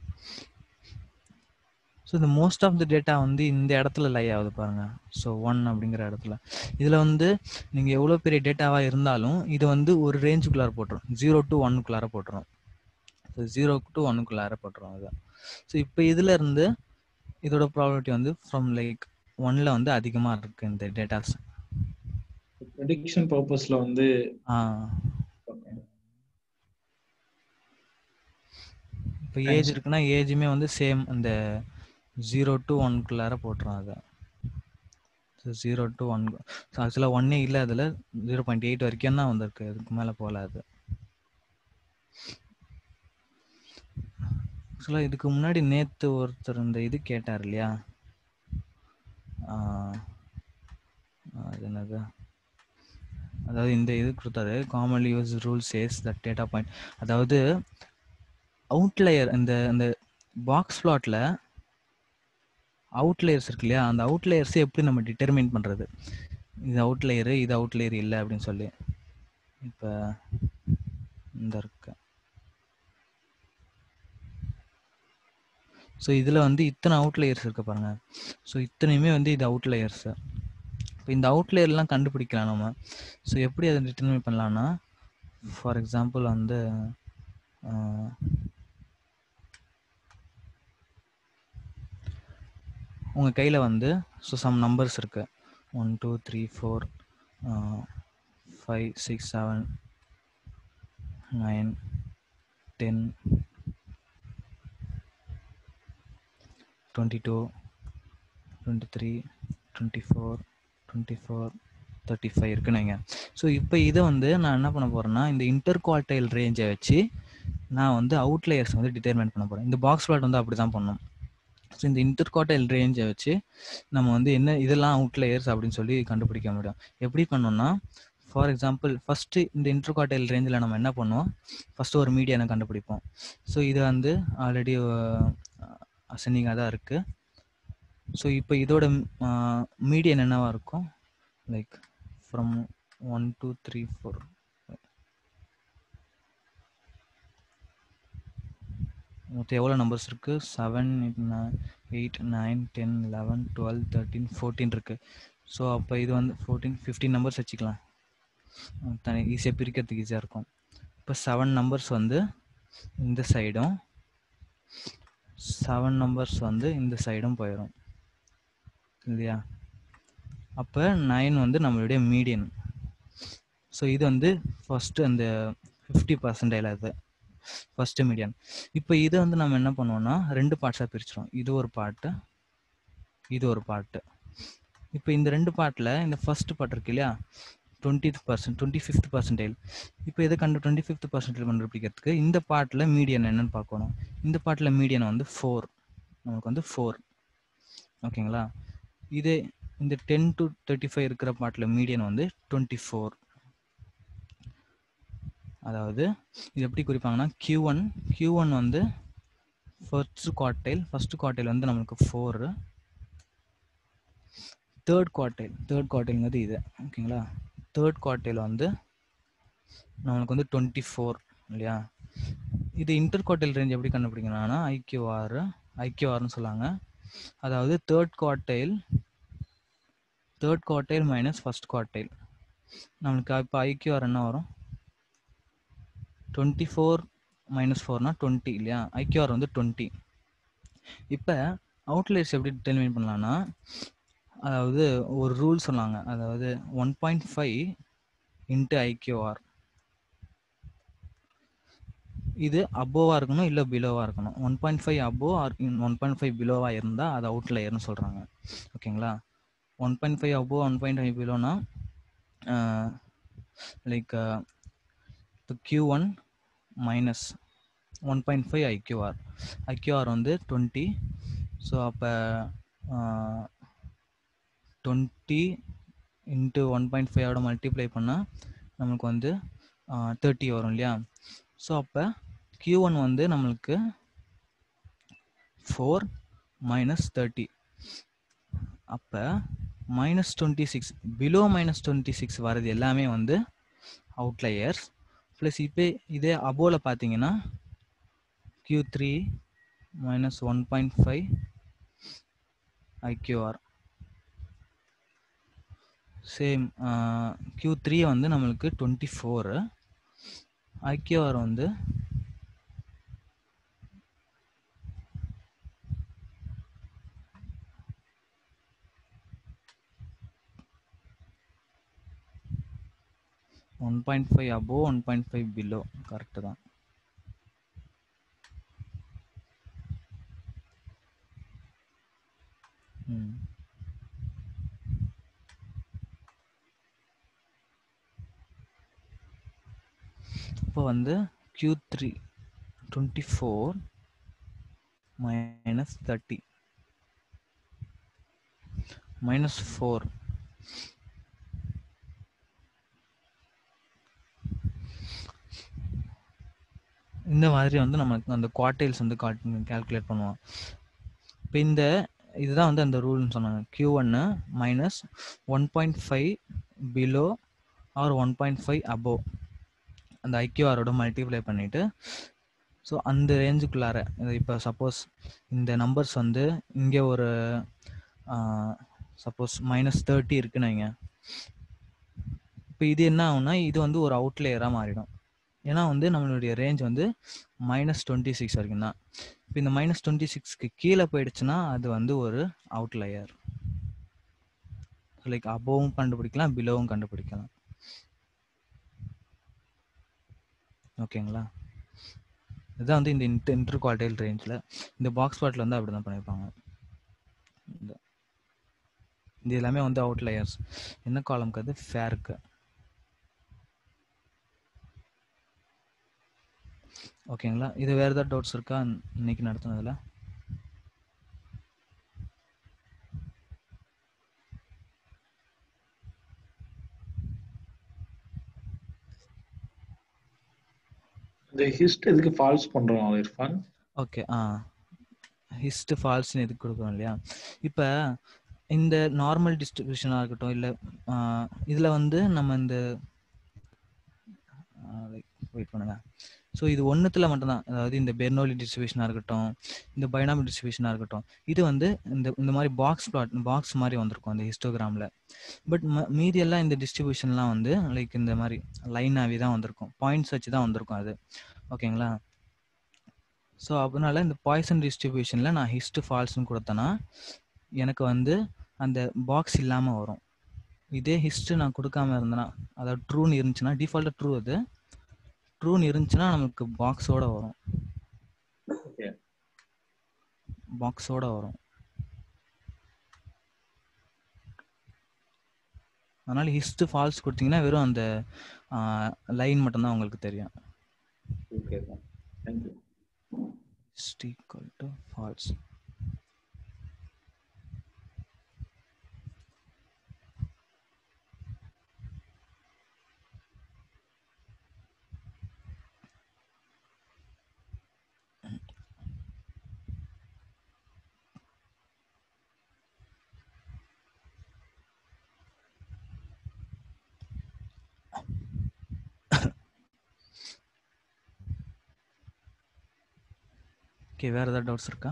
ஸோ இந்த மோஸ்ட் ஆஃப் த டேட்டா வந்து இந்த இடத்துல லை ஆகுது பாருங்க ஸோ ஒன் அப்படிங்கிற இடத்துல இதில் வந்து நீங்கள் எவ்வளோ பெரிய டேட்டாவாக இருந்தாலும் இது வந்து ஒரு ரேஞ்சுக்குள்ளார போட்டுரும் ஜீரோ டு ஒன்னுக்குள்ளார போட்டுரும் ஸோ ஜீரோ டு ஒன்னுக்குள்ளார போட்டுரும் அது ஸோ இப்போ இதில் இருந்து இதோட ப்ராபபிலிட்டி வந்து ஃப்ரம் லைக் ஒன்ல வந்து அதிகமாக இருக்கு இந்த டேட்டாஸ் ப்ரெடிக்ஷன் பர்பஸ்ல வந்து ஆ இப்போ ஏஜ் இருக்குன்னா ஏஜுமே வந்து சேம் அந்த ஜீரோ டு ஒன்குள்ளார போட்டுரும் அதை so zero to one so ஆக்சுவலாக ஒன்னே இல்லை அதில் ஜீரோ பாயிண்ட் எயிட் வரைக்கும் தான் வந்திருக்கு அதுக்கு மேலே போகல அது ஆக்சுவலாக இதுக்கு முன்னாடி நேற்று ஒருத்தர் இந்த இது கேட்டார் இல்லையா ஆ, அது என்னது அதாவது இந்த இது கொடுத்தாரு commonly use rule says that data point அதாவது அவுட்லேயர் இந்த இந்த பாக்ஸ் பிளாட்டில் அவுட்லேயர்ஸ் இருக்கு இல்லையா அந்த அவுட்லேயர்ஸ் எப்படி நம்ம டிட்டர்மைன் பண்ணுறது இது அவுட் லேயரு இது அவுட் லேயர் இல்லை அப்படின்னு சொல்லி இப்போ இந்த இருக்கு ஸோ இதில் வந்து இத்தனை அவுட் லேயர்ஸ் இருக்கு பாருங்க ஸோ இத்தனையுமே வந்து இது அவுட் லேயர்ஸு இப்போ இந்த அவுட் லேயர்லாம் கண்டுபிடிக்கலாம் நம்ம ஸோ எப்படி அதை டிட்டர்மின் பண்ணலாம்னா ஃபார் எக்ஸாம்பிள் வந்து ஆஹ், உங்கள் கையில் வந்து ஸோ சம் நம்பர்ஸ் இருக்கு one two three four five six seven nine ten twenty two twenty three twenty four twenty four thirty five இருக்குன்னு வைங்க ஸோ இப்போ இதை வந்து நான் என்ன பண்ண போகிறேன்னா இந்த இன்டர் குவார்டைல் ரேஞ்சை வச்சு நான் வந்து அவுட்லேயர்ஸ் வந்து டிட்டர்மைன் பண்ண போகிறேன் இந்த பாக்ஸ் பிளாட் வந்து அப்படி தான் பண்ணணும் ஸோ இந்த இன்டர் குவார்டைல் ரேஞ்சை வச்சு நம்ம வந்து என்ன இதெல்லாம் அவுட்லேயர்ஸ் அப்படின்னு சொல்லி கண்டுபிடிக்க முடியும் எப்படி பண்ணோம்னா ஃபார் எக்ஸாம்பிள் ஃபஸ்ட்டு இந்த இன்டர் குவார்டைல் ரேஞ்சில் நம்ம என்ன பண்ணுவோம் ஃபஸ்ட்டு ஒரு மீடியனை கண்டுபிடிப்போம் ஸோ இது வந்து ஆல்ரெடி அசனிங்காக தான் இருக்குது ஸோ இப்போ இதோட மீடியன் என்னவா இருக்கும் like from one two three four மொத்தம் எவ்வளோ நம்பர்ஸ் இருக்குது seven eight nine ten eleven twelve thirteen fourteen இருக்குது ஸோ அப்போ இது வந்து ஃபோர்டீன் ஃபிஃப்டீன் நம்பர்ஸ் வச்சுக்கலாம் தனி ஈஸியாக பிரிக்கிறதுக்கு ஈஸியாக இருக்கும் இப்போ செவன் நம்பர்ஸ் வந்து இந்த சைடும் செவன் நம்பர்ஸ் வந்து இந்த சைடும் போயிடும் இல்லையா அப்போ நைன் வந்து நம்மளுடைய மீடியன் ஸோ இது வந்து ஃபஸ்ட்டு அந்த ஃபிஃப்டி பர்சன்டைல் அது ஃபஸ்ட்டு மீடியன் இப்போ இதை வந்து நம்ம என்ன பண்ணுவோம்னா ரெண்டு பார்ட்ஸாக பிரிச்சிடும் இது ஒரு பாட்டு இது ஒரு பாட்டு இப்போ இந்த ரெண்டு பார்ட்டில் இந்த ஃபர்ஸ்ட் பார்ட் இருக்கு இல்லையா twenty percent twenty fifth percentile இப்போ இதை கண்டு டுவெண்ட்டி ஃபிஃப்த் பர்சன்டைல் கண்டுபிடிக்கிறதுக்கு இந்த பார்ட்டில் மீடியன் என்னன்னு பார்க்கணும் இந்த பார்ட்டில் மீடியன் வந்து ஃபோர் நமக்கு வந்து ஃபோர் ஓகேங்களா இதே இந்த டென் டு தேர்ட்டி ஃபைவ் இருக்கிற பார்ட்டில் மீடியன் வந்து டுவெண்ட்டி ஃபோர் அதாவது இது எப்படி குறிப்பாங்கன்னா கியூ ஒன் கியூ ஒன் வந்து ஃபர்ஸ்ட் குவார்டைல் ஃபர்ஸ்ட் குவார்டைல் வந்து நம்மளுக்கு ஃபோரு தேர்ட் குவார்டைல் தேர்ட் குவார்டைல்ங்கிறது இது ஓகேங்களா தேர்ட் குவார்டைல் வந்து நம்மளுக்கு வந்து டுவெண்ட்டி ஃபோர் இல்லையா இது இன்டர் குவார்டைல் ரேஞ்ச் எப்படி கண்டுபிடிக்கணும்னா ஐக்யூஆர் ஐக்யூஆர்னு சொல்லாங்க அதாவது third quartile third quartile minus first quartile நம்மளுக்கு இப்போ ஐக்யூஆர் என்ன வரும் டுவெண்ட்டி ஃபோர் மைனஸ் ஃபோர்னா டுவெண்ட்டி இல்லையா ஐக்யூஆர் வந்து டுவெண்ட்டி இப்போ அவுட்லேட்ஸ் எப்படி டிட்டர்மின் பண்ணலாம்னா அதாவது ஒரு ரூல் சொன்னாங்க அதாவது one point five into IQR இது அபோவாக இருக்கணும் இல்லை பிலோவாக இருக்கணும் one point five above or one point five பிலோவாக இருந்தால் அது அவுட்லேயர்னு சொல்கிறாங்க ஓகேங்களா one point five above one point five பிலோனா லைக் இப்போ Q one minus one point five IQR IQR வந்து டுவெண்ட்டி ஸோ அப்போ டுவெண்ட்டி இன்ட்டு ஒன் பாயிண்ட் ஃபைவோட மல்டிப்ளை பண்ணால் நம்மளுக்கு வந்து தேர்ட்டி வரும் இல்லையா ஸோ அப்போ கியூ ஒன் வந்து நம்மளுக்கு ஃபோர் மைனஸ் தேர்ட்டி அப்போ minus twenty six below minus twenty six வர்றது எல்லாமே வந்து அவுட்லயர்ஸ் ப்ளஸ் இப்போ இதே அபோவில் பார்த்தீங்கன்னா Q three minus one point five IQR same Q three வந்து நம்மளுக்கு டுவெண்ட்டி ஃபோரு ஐக்யூஆர் வந்து one point five above one point five below correct தான் ம் இப்போ வந்து Q three twenty four minus thirty minus four இந்த மாதிரி வந்து நமக்கு அந்த குவார்டைல்ஸ் வந்து கால்குலேட் பண்ணுவோம் இப்போ இந்த இதுதான் வந்து அந்த ரூல்னு சொன்னாங்க கியூ ஒன்னு minus one point five below or one point five above அந்த ஐக்யூஆரோட மல்டிப்ளை பண்ணிட்டு ஸோ அந்த ரேஞ்சுக்குள்ளார இப்போ சப்போஸ் இந்த நம்பர்ஸ் வந்து இங்கே ஒரு சப்போஸ் மைனஸ் தேர்ட்டி இருக்குன்னு வைங்க இப்போ இது என்ன ஆகும்னா இது வந்து ஒரு அவுட்லேயராக மாறிடும் ஏன்னா வந்து நம்மளுடைய ரேஞ்ச் வந்து மைனஸ் டுவெண்ட்டி சிக்ஸ் வரைக்கும் தான் இப்போ இந்த மைனஸ் டுவெண்ட்டி சிக்ஸ்க்கு கீழே போயிடுச்சுன்னா அது வந்து ஒரு அவுட்லயர் லைக் அபோவும் கண்டுபிடிக்கலாம் பிலோவும் கண்டுபிடிக்கலாம் ஓகேங்களா இதுதான் வந்து இந்த இன்டர் இன்டர் குவார்டைல் ரேஞ்சில் இந்த பாக்ஸ் பாட்டில் வந்து அப்படி தான் பண்ணியிருப்பாங்க இந்த இது எல்லாமே வந்து அவுட்லயர்ஸ் என்ன காலம்க்கு அது ஃபேருக்கு ஓகேங்களா இது வேறு ஏதாவது டவுட்ஸ் இருக்கா இன்னைக்கு நடத்துனதில் இந்த ஹிஸ்ட் எதுக்கு ஃபால்ஸ் பண்றோம் இர்ஃபான் ஓகே ஆ ஹிஸ்ட் ஃபால்ஸ்னு எதுக்கு கொடுக்குறோம் இல்லையா இப்போ இந்த நார்மல் டிஸ்ட்ரிபியூஷனாக இருக்கட்டும் இல்லை இதில் வந்து நம்ம இந்த வெயிட் பண்ணுங்க ஸோ இது ஒன்றுத்தில் மட்டும்தான் அதாவது இந்த பெர்னோலி டிஸ்ட்ரிபியூஷனாக இருக்கட்டும் இந்த பைனாமி டிஸ்ட்ரிபியூஷனாக இருக்கட்டும் இது வந்து இந்த இந்த மாதிரி பாக்ஸ் பிளாட் பாக்ஸ் மாதிரி வந்திருக்கும் அந்த ஹிஸ்டோகிராமில் பட் மீதி எல்லாம் இந்த டிஸ்ட்ரிபியூஷன்லாம் வந்து லைக் இந்த மாதிரி லைனாகவே தான் வந்திருக்கும் பாயிண்ட்ஸ் வச்சு தான் வந்திருக்கும் அது ஓகேங்களா ஸோ அதனால இந்த பாய்சன் டிஸ்ட்ரிபியூஷனில் நான் ஹிஸ்ட் ஃபால்ஸ்னு கொடுத்தேன்னா எனக்கு வந்து அந்த பாக்ஸ் இல்லாமல் வரும் இதே ஹிஸ்ட் நான் கொடுக்காம இருந்தேன்னா அதாவது ட்ரூன்னு இருந்துச்சுன்னா டிஃபால்ட்டாக ட்ரூ அது ட்ரூன்னு இருந்துச்சுன்னா நமக்கு பாக்ஸோட வரும் Okay. பாக்ஸோட வரும் அதனால ஹிஸ்ட் ஃபால்ஸ் கொடுத்தீங்கன்னா வெறும் அந்த லைன் மட்டும்தான் உங்களுக்கு தெரியும் okay thank you hist equal to false okay வேறு ஏதாவது டவுட்ஸ் இருக்கா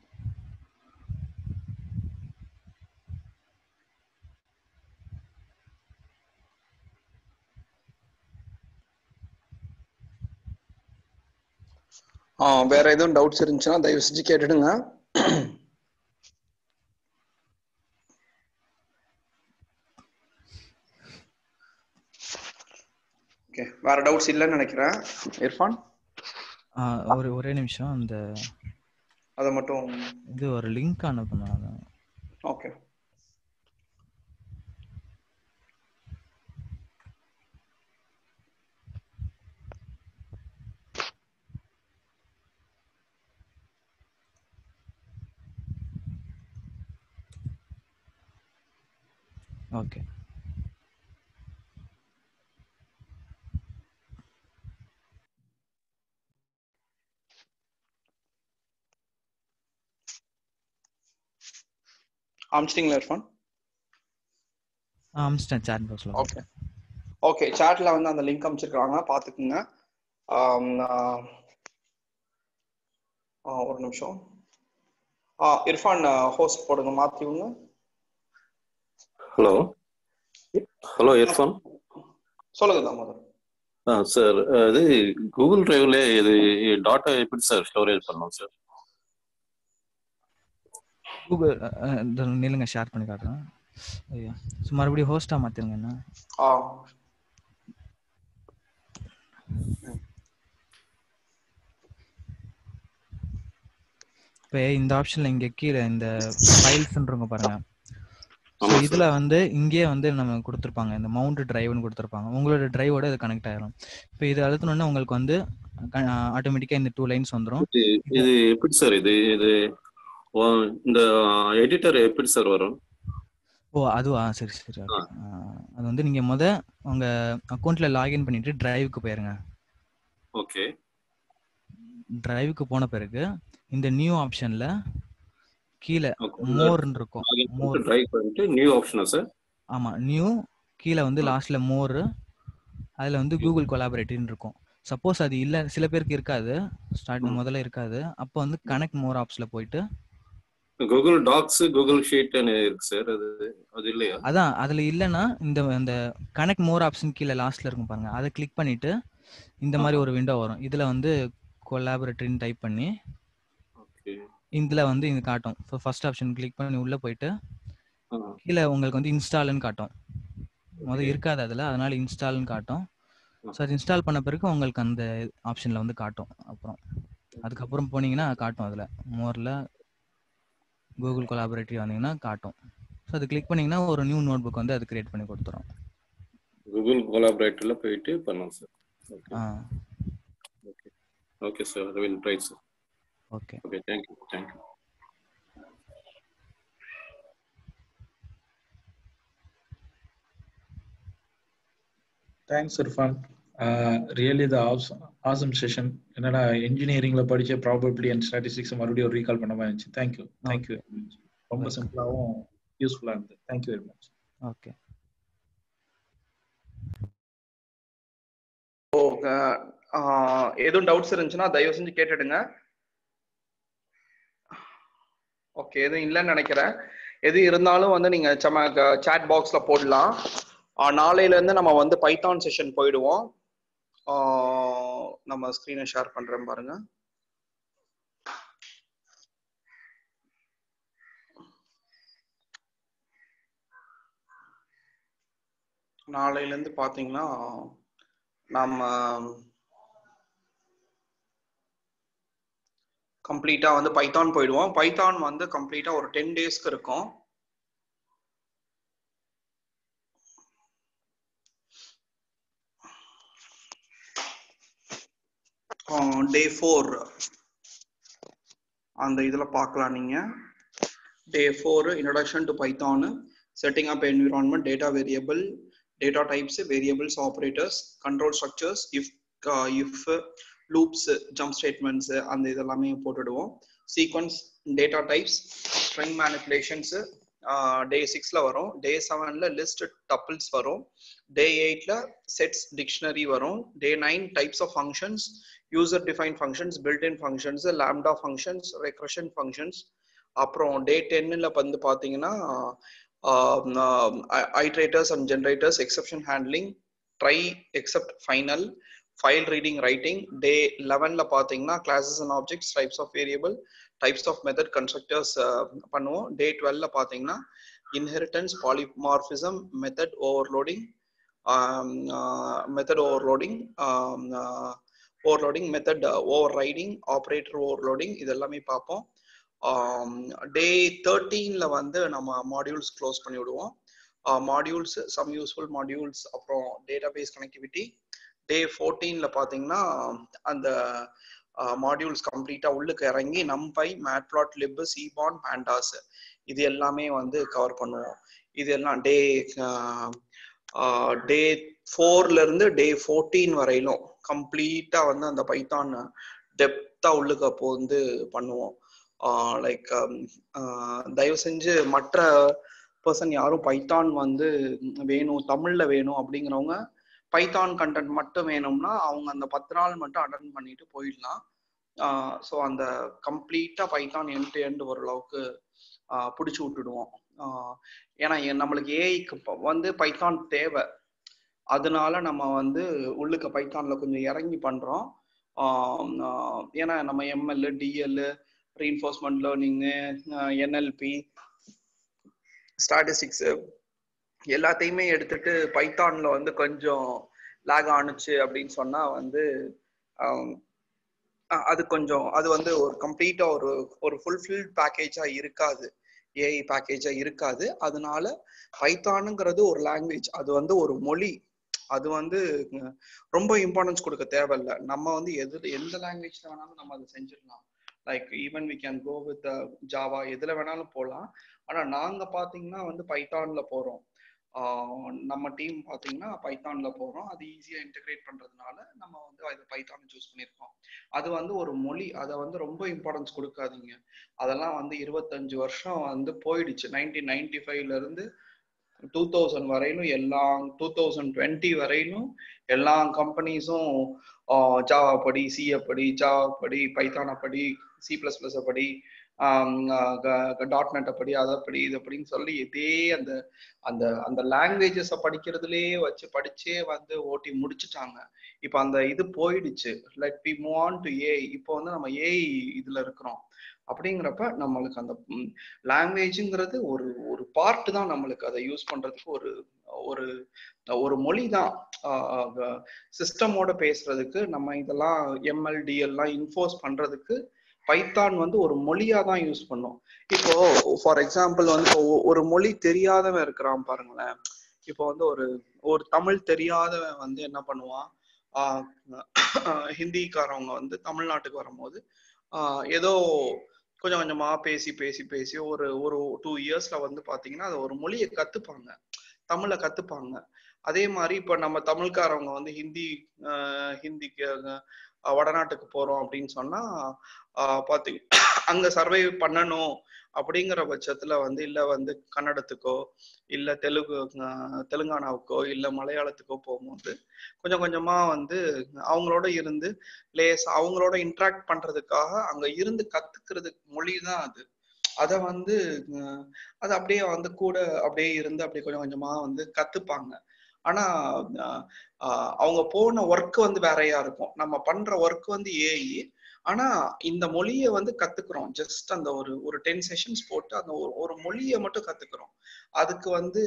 ஆ, வேற எதுவும் டவுட்ஸ் இருந்துச்சுன்னா தயவு செஞ்சு கேட்டுடுங்க ஓகே வேற டவுட்ஸ் இல்லைன்னு நினைக்கிறேன் இர்ஃபான் ஆ, ஒரு ஒரே நிமிஷம் அந்த அதை மட்டும் இது ஒரு லிங்க் அனுப்புனாங்க ஓகே ஓகே அமிச்சிட்டிங்களா இர்ஃபான் அமிச்சிட்டேன் சாட் பாக்ஸில் ஓகே ஓகே சாட்ல வந்து அந்த லிங்க் அமைச்சிருக்காங்க பாத்துக்குங்க ஆம், ஆ, ஆ, ஒரு நிமிஷம் ஆ இர்ஃபான் ஹோஸ்ட் போடுங்க மாத்திவுங்க ஹலோ ஹலோ இர்ஃபான் சொல்லுங்க தாமோதர் ஆ சார் இது கூகுள் டிரைவ்ல இது டாட்டா எப்படி சார் ஸ்டோரேஜ் பண்ணோம் சார் கூகுள் நில்லுங்க ஷேர் பண்ணி காட்டுறேன் ஐயா ஸோ மறுபடியும் ஹோஸ்ட்டாக மாற்றிருங்க என்ன ஆ இப்போ இந்த ஆப்ஷனில் இங்கே கீழே இந்த ஃபைல்ஸ்ன்றவங்க பாருங்க ஸோ ஆமா இதில் வந்து இங்கேயே வந்து நம்ம கொடுத்துருப்பாங்க இந்த மவுண்ட் டிரைவ்னு கொடுத்துருப்பாங்க உங்களோட டிரைவோட இது கனெக்ட் ஆயிரும் இப்போ இது அழுத்தணுன்னா உங்களுக்கு வந்து ஆட்டோமேட்டிக்காக இந்த டூ லைன்ஸ் வந்துடும் இது எப்படி சார் இது இது ஓ, இந்த எடிட்டர் எப்படி சார் வரும் ஓ அதுவா சரி சரி okay. ஆ, அது வந்து நீங்கள் முத உங்கள் அக்கௌண்ட்டில் லாகின் பண்ணிட்டு டிரைவுக்கு போயிருங்க ஓகே டிரைவுக்கு போன பிறகு இந்த நியூ ஆப்ஷனில் கீழே ஓகே மோர்னு இருக்கும் லாகின் மோர் பண்ணிட்டு ட்ரை பண்ணிட்டு நியூ ஆப்ஷனா சார் ஆமா நியூ கீழே வந்து ஆ. லாஸ்ட்ல மோர் அதுல வந்து கூகுள் கொலாபரேட்டிவ்னு இருக்கும் சப்போஸ் அது இல்ல சில பேருக்கு இருக்காது ஸ்டார்ட் ம். முதல்ல இருக்காது அப்போ வந்து கனெக்ட் மோர் ஆப்ஸ்ல போயிட்டு கூகுள் டாக்ஸ் கூகுள் ஷீட்னு இருக்கு சார் அது அது இல்லையா அதான் அதுல இல்லைன்னா இந்த இந்த கனெக்ட் மோர் ஆப்ஷன் கீழே லாஸ்ட்ல இருக்கும் பாருங்க அதை கிளிக் பண்ணிட்டு இந்த மாதிரி ஆஹா. ஒரு விண்டோ வரும் இதுல வந்து கொலாபரேட்டரின்னு டைப் பண்ணி ஓகே இதுல வந்து இது காட்டும் ஸோ ஃபர்ஸ்ட் ஆப்ஷன் கிளிக் பண்ணி உள்ள போயிட்டு ஆ கீழே உங்களுக்கு வந்து இன்ஸ்டால்னு காட்டும் முதல் ஓகே இருக்காது அதுல அதனால இன்ஸ்டால்னு காட்டும் ஆ. ஸோ அது இன்ஸ்டால் பண்ண பிறகு உங்களுக்கு அந்த ஆப்ஷன்ல வந்து காட்டும் அப்புறம் அதுக்கப்புறம் போனீங்கன்னா காட்டும் அதுல மோர்ல கூகுள் கொலாபரேட்டிவ் வந்தீங்கன்னா காட்டும் ஸோ அது கிளிக் பண்ணீங்கன்னா ஒரு நியூ நோட் புக் வந்து அது கிரியேட் பண்ணி கொடுத்துரும் கூகுள் கொலாபரேட்டர்ல போயிட்டு பண்ணலாம் சார் ஓகே ஆ okay okay sir I will try sir okay okay thank you thank you thanks Irfan really the awesome session என்னடா இன்ஜினியரிங்ல படிச்ச ப்ராபபிலிட்டி அண்ட் ஸ்டாட்டிஸ்டிக்ஸ் மறுபடியும் ரீகால் பண்ண மாதிரி இருந்துச்சு தேங்க்யூ தேங்க்யூ ரொம்ப Welcome. சிம்பிளாகவும் யூஸ்ஃபுல்லா இருந்தது தேங்க்யூ வெரி மச் ஓகே ஓ அஹ், எதுவும் டவுட்ஸ் இருந்துச்சுன்னா தயவு செஞ்சு கேட்டுடுங்க ஓகே எதுவும் இல்லைன்னு நினைக்கிறேன் எது இருந்தாலும் வந்து நீங்க சம சாட் பாக்ஸ்ல போடலாம் அஹ், நாளையில இருந்து நம்ம வந்து பைத்தான் செஷன் போயிடுவோம் அஹ், நம்ம ஸ்கிரீனை ஷேர் பண்றேன் பாருங்க நாளையில இருந்து பாத்தீங்கன்னா நம்ம கம்ப்ளீட்டா வந்து பைத்தான் போயிடுவோம் பைத்தான் வந்து கம்ப்ளீட்டா ஒரு டென் டேஸ்க்கு இருக்கும் டே ஃபோர் அந்த இதுல பார்க்கலாம் நீங்க day four introduction to python setting up environment data variable data types variables operators control structures if uh, if uh, loops jump statements அந்த இதெல்லாமே போட்டுடுவோம் sequence data types string manipulations டே சிக்ஸ்ல வரும் டே செவன்ல லிஸ்ட் டப்பிள்ஸ் வரும் டே எயிட்ல செட்ஸ் டிக்ஷனரி வரும் day nine types of functions user define functions built in functions lambda functions recursion functions அப்புறம் டே டென்னில் வந்து பார்த்தீங்கன்னா iterators and generators exception handling try except final file reading writing day லெவன்ல பார்த்தீங்கன்னா classes and objects types of variable types of method constructors பண்ணுவோம் டே டுவெல்ல பார்த்தீங்கன்னா inheritance polymorphism method overloading method overloading overloading method overriding operator overloading இது எல்லாமே பார்ப்போம் டே தேர்ட்டீன்ல வந்து நம்ம மாடியூல்ஸ் க்ளோஸ் பண்ணி விடுவோம் மாடியூல்ஸ் சம் யூஸ்ஃபுல் மாடியூல்ஸ் அப்புறம் டேட்டாபேஸ் கனெக்டிவிட்டி டே ஃபோர்டீன்ல பார்த்தீங்கன்னா அந்த மாடியூல்ஸ் கம்ப்ளீட்டா உள்ளுக்கு இறங்கி நம்பை மேட்பிளாட் லிப் சிபான் பேண்டாஸ் இது எல்லாமே வந்து கவர் பண்ணுவோம் இது எல்லாம் டே டே ஃபோர்ல இருந்து டே ஃபோர்டீன் வரையிலும் கம்ப்ளீட்டா வந்து அந்த பைத்தான் டெப்தா உள்ளுக்கு அப்போ வந்து பண்ணுவோம் லைக் தயவு செஞ்சு மற்ற பர்சன் யாரும் பைத்தான் வந்து வேணும் தமிழ்ல வேணும் அப்படிங்கிறவங்க பைத்தான் கண்டென்ட் மட்டும் வேணும்னா அவங்க அந்த பத்து நாள் மட்டும் அட்டன் பண்ணிட்டு போயிடலாம் ஸோ அந்த கம்ப்ளீட்டா பைத்தான் எண்ட் டு எண்ட் ஓரளவுக்கு பிடிச்சி விட்டுடுவோம் ஏன்னா நம்மளுக்கு ஏஐக்கு வந்து பைத்தான் தேவை அதனால நம்ம வந்து உள்ளுக்க பைத்தான்ல கொஞ்சம் இறங்கி பண்றோம் ஏன்னா நம்ம ML DL reinforcement learning NLP statistics எல்லாத்தையுமே எடுத்துட்டு பைத்தான்ல வந்து கொஞ்சம் லேக் ஆணுச்சு அப்படின்னு சொன்னா வந்து அது கொஞ்சம் அது வந்து ஒரு கம்ப்ளீட்டா ஒரு ஒரு ஃபுல்ஃபில்ட் பேக்கேஜா இருக்காது ஏஐ பேக்கேஜா இருக்காது அதனால பைத்தானுங்கிறது ஒரு லாங்குவேஜ் அது வந்து ஒரு மொழி அது வந்து ரொம்ப இம்பார்ட்டன்ஸ் கொடுக்க தேவையில்ல நம்ம வந்து எது எந்த லாங்குவேஜ்ல வேணாலும் நம்ம அதை செஞ்சிடலாம் like even we can go with Java எதுல வேணாலும் போகலாம் ஆனா நாங்க பாத்தீங்கன்னா வந்து பைத்தான்ல போறோம் நம்ம டீம் பார்த்தீங்கன்னா பைத்தான்ல போகிறோம் அது ஈஸியாக இன்டகிரேட் பண்ணுறதுனால நம்ம வந்து அதை பைத்தான் சூஸ் பண்ணியிருக்கோம் அது வந்து ஒரு மொழி அதை வந்து ரொம்ப இம்பார்ட்டன்ஸ் கொடுக்காதீங்க அதெல்லாம் வந்து இருபத்தஞ்சு வருஷம் வந்து போயிடுச்சு நைன்டீன் நைன்டி ஃபைவ்ல இருந்து டூ தௌசண்ட் வரையிலும் எல்லா டூ தௌசண்ட் டுவெண்ட்டி வரையிலும் எல்லா கம்பெனிஸும் ஜாவா படி சிஏ படி ஜாவா படி பைத்தானை படி சி பிளஸ் பிளஸ் படி டாட் நெட்டை படி அதை படி இதை படின்னு சொல்லி இதே அந்த அந்த அந்த லாங்குவேஜஸை படிக்கிறதுலயே வச்சு படிச்சே வந்து ஓட்டி முடிச்சுட்டாங்க இப்போ அந்த இது போயிடுச்சு let be move on to a இப்போ வந்து நம்ம ஏஐ இதுல இருக்கிறோம் அப்படிங்கிறப்ப நம்மளுக்கு அந்த லாங்குவேஜுங்கிறது ஒரு ஒரு பார்ட் தான் நம்மளுக்கு அதை யூஸ் பண்றதுக்கு ஒரு ஒரு ஒரு மொழி தான் சிஸ்டமோட பேசுறதுக்கு நம்ம இதெல்லாம் எம்எல்டி எல்லாம் இன்ஃபோர்ஸ் பண்றதுக்கு பைத்தான் வந்து ஒரு மொழியா தான் யூஸ் பண்ணோம் இப்போ ஃபார் எக்ஸாம்பிள் வந்து இப்போ ஒரு மொழி தெரியாதவன் இருக்கிறான் பாருங்களேன் இப்போ வந்து ஒரு ஒரு தமிழ் தெரியாதவன் வந்து என்ன பண்ணுவான் ஹிந்திக்காரவங்க வந்து தமிழ்நாட்டுக்கு வரும்போது ஏதோ கொஞ்சம் கொஞ்சமா பேசி பேசி பேசி ஒரு ஒரு டூ இயர்ஸ்ல வந்து பாத்தீங்கன்னா அது ஒரு மொழியை கத்துப்பாங்க தமிழை கத்துப்பாங்க அதே மாதிரி இப்ப நம்ம தமிழ்காரவங்க வந்து ஹிந்தி ஹிந்திக்கு வடநாட்டுக்கு போறோம் அப்படின்னு சொன்னா பாத்தீங்க அங்க சர்வை பண்ணணும் அப்படிங்கிற பட்சத்துல வந்து இல்ல வந்து கன்னடத்துக்கோ இல்ல தெலுங்கு தெலுங்கானாவுக்கோ இல்ல மலையாளத்துக்கோ போகும்போது கொஞ்சம் கொஞ்சமா வந்து அவங்களோட இருந்து லேஸ் அவங்களோட இன்ட்ராக்ட் பண்றதுக்காக அங்க இருந்து கத்துக்கிறதுக்கு மொழி தான் அது அத வந்து அது அப்படியே வந்து கூட அப்படியே இருந்து அப்படியே கொஞ்சம் கொஞ்சமா வந்து கத்துப்பாங்க ஆனா அவங்க போன ஒர்க் வந்து வேறையா இருக்கும் நம்ம பண்ற ஒர்க் வந்து ஏஐ ஆனா இந்த மொழியை வந்து கத்துக்கிறோம் ஜஸ்ட் அந்த ஒரு ஒரு டென் செஷன்ஸ் போட்டு அந்த ஒரு ஒரு மொழியை மட்டும் கத்துக்கிறோம் அதுக்கு வந்து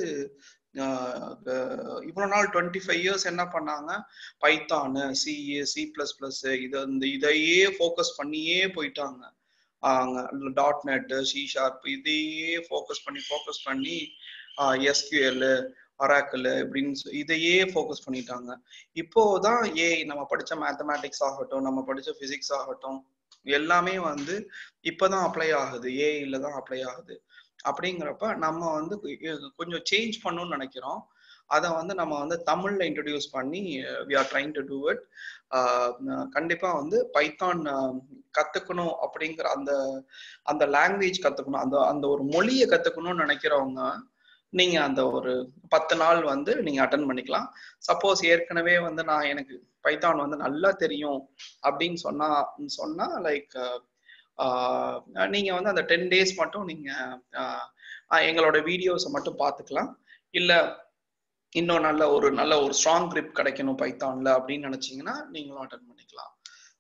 இவ்வளவு நாள் டுவெண்ட்டி ஃபைவ் இயர்ஸ் என்ன பண்ணாங்க பைத்தானு சிஏ சி பிளஸ் பிளஸ் இது இந்த இதையே ஃபோக்கஸ் பண்ணியே போயிட்டாங்க டாட் நெட் சி ஷார்ப் இதையே ஃபோக்கஸ் பண்ணி ஃபோக்கஸ் பண்ணி எஸ்கியூஎல் அராக்கல் இப்படின்னு இதையே ஃபோக்கஸ் பண்ணிட்டாங்க இப்போதான் ஏ நம்ம படிச்ச மேத்தமேட்டிக்ஸ் ஆகட்டும் நம்ம படிச்ச பிசிக்ஸ் ஆகட்டும் எல்லாமே வந்து இப்பதான் அப்ளை ஆகுது ஏஐல தான் அப்ளை ஆகுது அப்படிங்கிறப்ப நம்ம வந்து கொஞ்சம் சேஞ்ச் பண்ணணும்னு நினைக்கிறோம் அதை வந்து நம்ம வந்து தமிழ்ல இன்ட்ரடியூஸ் பண்ணி we are trying to do it கண்டிப்பா வந்து பைத்தான் கத்துக்கணும் அப்படிங்கிற அந்த அந்த லாங்குவேஜ் கத்துக்கணும் அந்த அந்த ஒரு மொழியை கத்துக்கணும்னு நினைக்கிறவங்க நீங்க அந்த ஒரு பத்து நாள் வந்து நீங்க அட்டன் பண்ணிக்கலாம் சப்போஸ் ஏற்கனவே வந்து நான் எனக்கு பைத்தான் வந்து நல்லா தெரியும் அப்படின்னு சொன்னா சொன்னா லைக் நீங்க வந்து அந்த டென் டேஸ் மட்டும் நீங்க எங்களோட வீடியோஸை மட்டும் பார்த்துக்கலாம் இல்ல இன்னும் நல்ல ஒரு நல்ல ஒரு ஸ்ட்ராங் கிரிப் கிடைக்கணும் பைத்தான்ல அப்படின்னு நினைச்சீங்கன்னா நீங்களும் அட்டன் பண்ணிக்கலாம்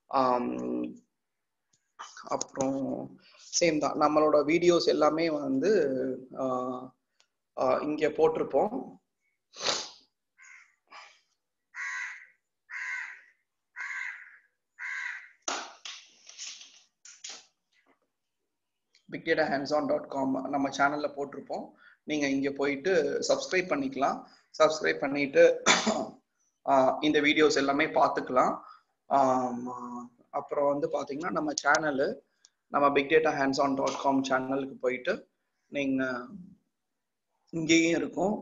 அப்புறம் சேம் தான் நம்மளோட வீடியோஸ் எல்லாமே வந்து இங்க போட்டிருப்போம் big data hands on dot com நம்ம சேனல்ல போட்டிருப்போம் நீங்க இங்க போயிட்டு சப்ஸ்கிரைப் பண்ணிக்கலாம் சப்ஸ்கிரைப் பண்ணிட்டு இந்த வீடியோஸ் எல்லாமே பார்த்துக்கலாம் அப்புறம் வந்து பாத்தீங்கன்னா நம்ம சேனலு நம்ம big data hands on dot com சேனலுக்கு போயிட்டு நீங்க இங்கேயும் இருக்கும்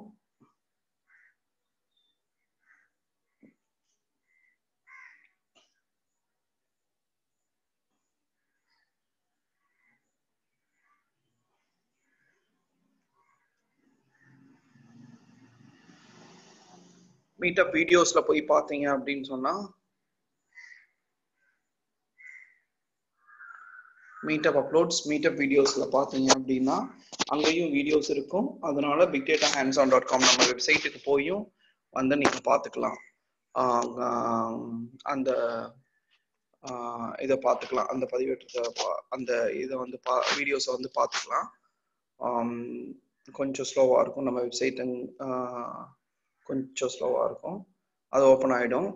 மீட்டப் வீடியோஸ்ல போய் பார்த்தீங்க அப்படின்னு சொன்னா மீட்டப் அப்லோட்ஸ் மீட்டப் வீடியோஸ்ல பார்த்தீங்க அப்படின்னா அங்கேயும் வீடியோஸ் இருக்கும் அதனால big data hands on dot com நம்ம வெப்சைட்டுக்கு போயும் வந்து நீங்க பார்த்துக்கலாம் அந்த இதை பார்த்துக்கலாம் அந்த பதிவேற்றத்தை அந்த இதை வந்து பா வீடியோஸை வந்து பார்த்துக்கலாம் கொஞ்சம் ஸ்லோவாக இருக்கும் நம்ம வெப்சைட் கொஞ்சம் ஸ்லோவாக இருக்கும் அது ஓப்பன் ஆகிடும்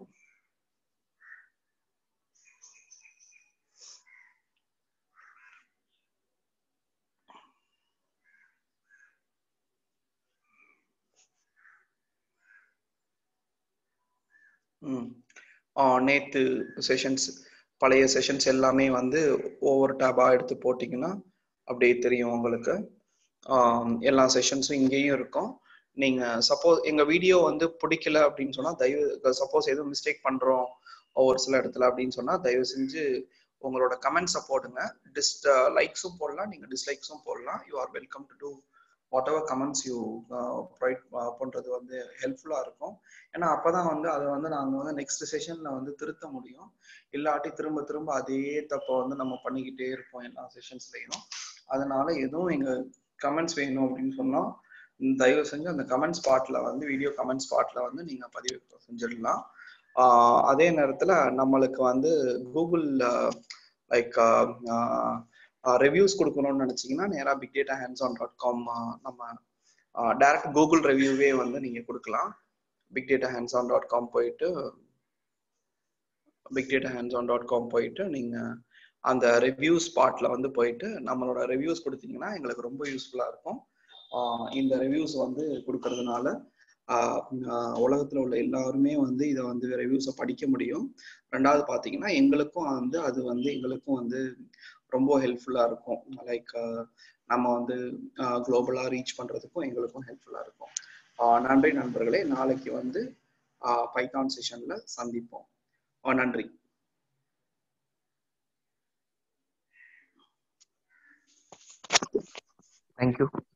நேற்று செஷன்ஸ் பழைய செஷன்ஸ் எல்லாமே வந்து ஒவ்வொரு டேபாக எடுத்து போட்டிங்கன்னா அப்படியே தெரியும் உங்களுக்கு எல்லா செஷன்ஸும் இங்கேயும் இருக்கும் நீங்க சப்போஸ் எங்க வீடியோ வந்து பிடிக்கல அப்படின்னு சொன்னா தயவு சப்போஸ் எதுவும் மிஸ்டேக் பண்றோம் ஒரு சில இடத்துல அப்படின்னு சொன்னா தயவு செஞ்சு உங்களோட கமெண்ட்ஸை போடுங்க டிஸ் லைக்ஸும் போடலாம் நீங்க டிஸ்லைக்ஸும் போடலாம் you are welcome to do whatever comments you provide பண்றது வந்து ஹெல்ப்ஃபுல்லா இருக்கும் ஏன்னா அப்பதான் வந்து அதை வந்து நாங்க வந்து நெக்ஸ்ட் செஷன்ல வந்து திருத்த முடியும் இல்லாட்டி திரும்ப திரும்ப அதே தப்பை வந்து நம்ம பண்ணிக்கிட்டே இருப்போம் எல்லா செஷன்ஸ்லயும் அதனால எதுவும் எங்க கமெண்ட்ஸ் வேணும் அப்படின்னு சொன்னா தயவு செஞ்சு அந்த கமெண்ட் ஸ்பாட்ல வந்து வீடியோ கமெண்ட் ஸ்பாட்ல வந்து நீங்க பதிவு செஞ்சிடலாம் அதே நேரத்துல நம்மளுக்கு வந்து கூகுள் லைக் ரிவ்யூஸ் கொடுக்கணும்னு நினைச்சீங்கன்னா நேராக big data hands on dot com நம்ம டேரக்ட் கூகுள் ரிவ்யூவே வந்து நீங்க கொடுக்கலாம் big data hands on dot com போயிட்டு big data hands on dot com போயிட்டு நீங்க அந்த ரிவ்யூ ஸ்பாட்ல வந்து போயிட்டு நம்மளோட ரிவ்யூஸ் கொடுத்தீங்கன்னா எங்களுக்கு ரொம்ப யூஸ்ஃபுல்லா இருக்கும் இந்த ரிவ்யூஸ் வந்து கொடுக்கறதுனால உலகத்துல உள்ள எல்லாருமே வந்து இதை வந்து ரிவ்யூஸை படிக்க முடியும் ரெண்டாவது பாத்தீங்கன்னா எங்களுக்கும் வந்து அது வந்து எங்களுக்கும் வந்து ரொம்ப ஹெல்ப்ஃபுல்லா இருக்கும் லைக் நம்ம வந்து குளோபலா ரீச் பண்றதுக்கும் எங்களுக்கும் ஹெல்ப்ஃபுல்லா இருக்கும் நன்றி நண்பர்களே நாளைக்கு வந்து பைத்தான் செஷன்ல சந்திப்போம் நன்றி தேங்க்யூ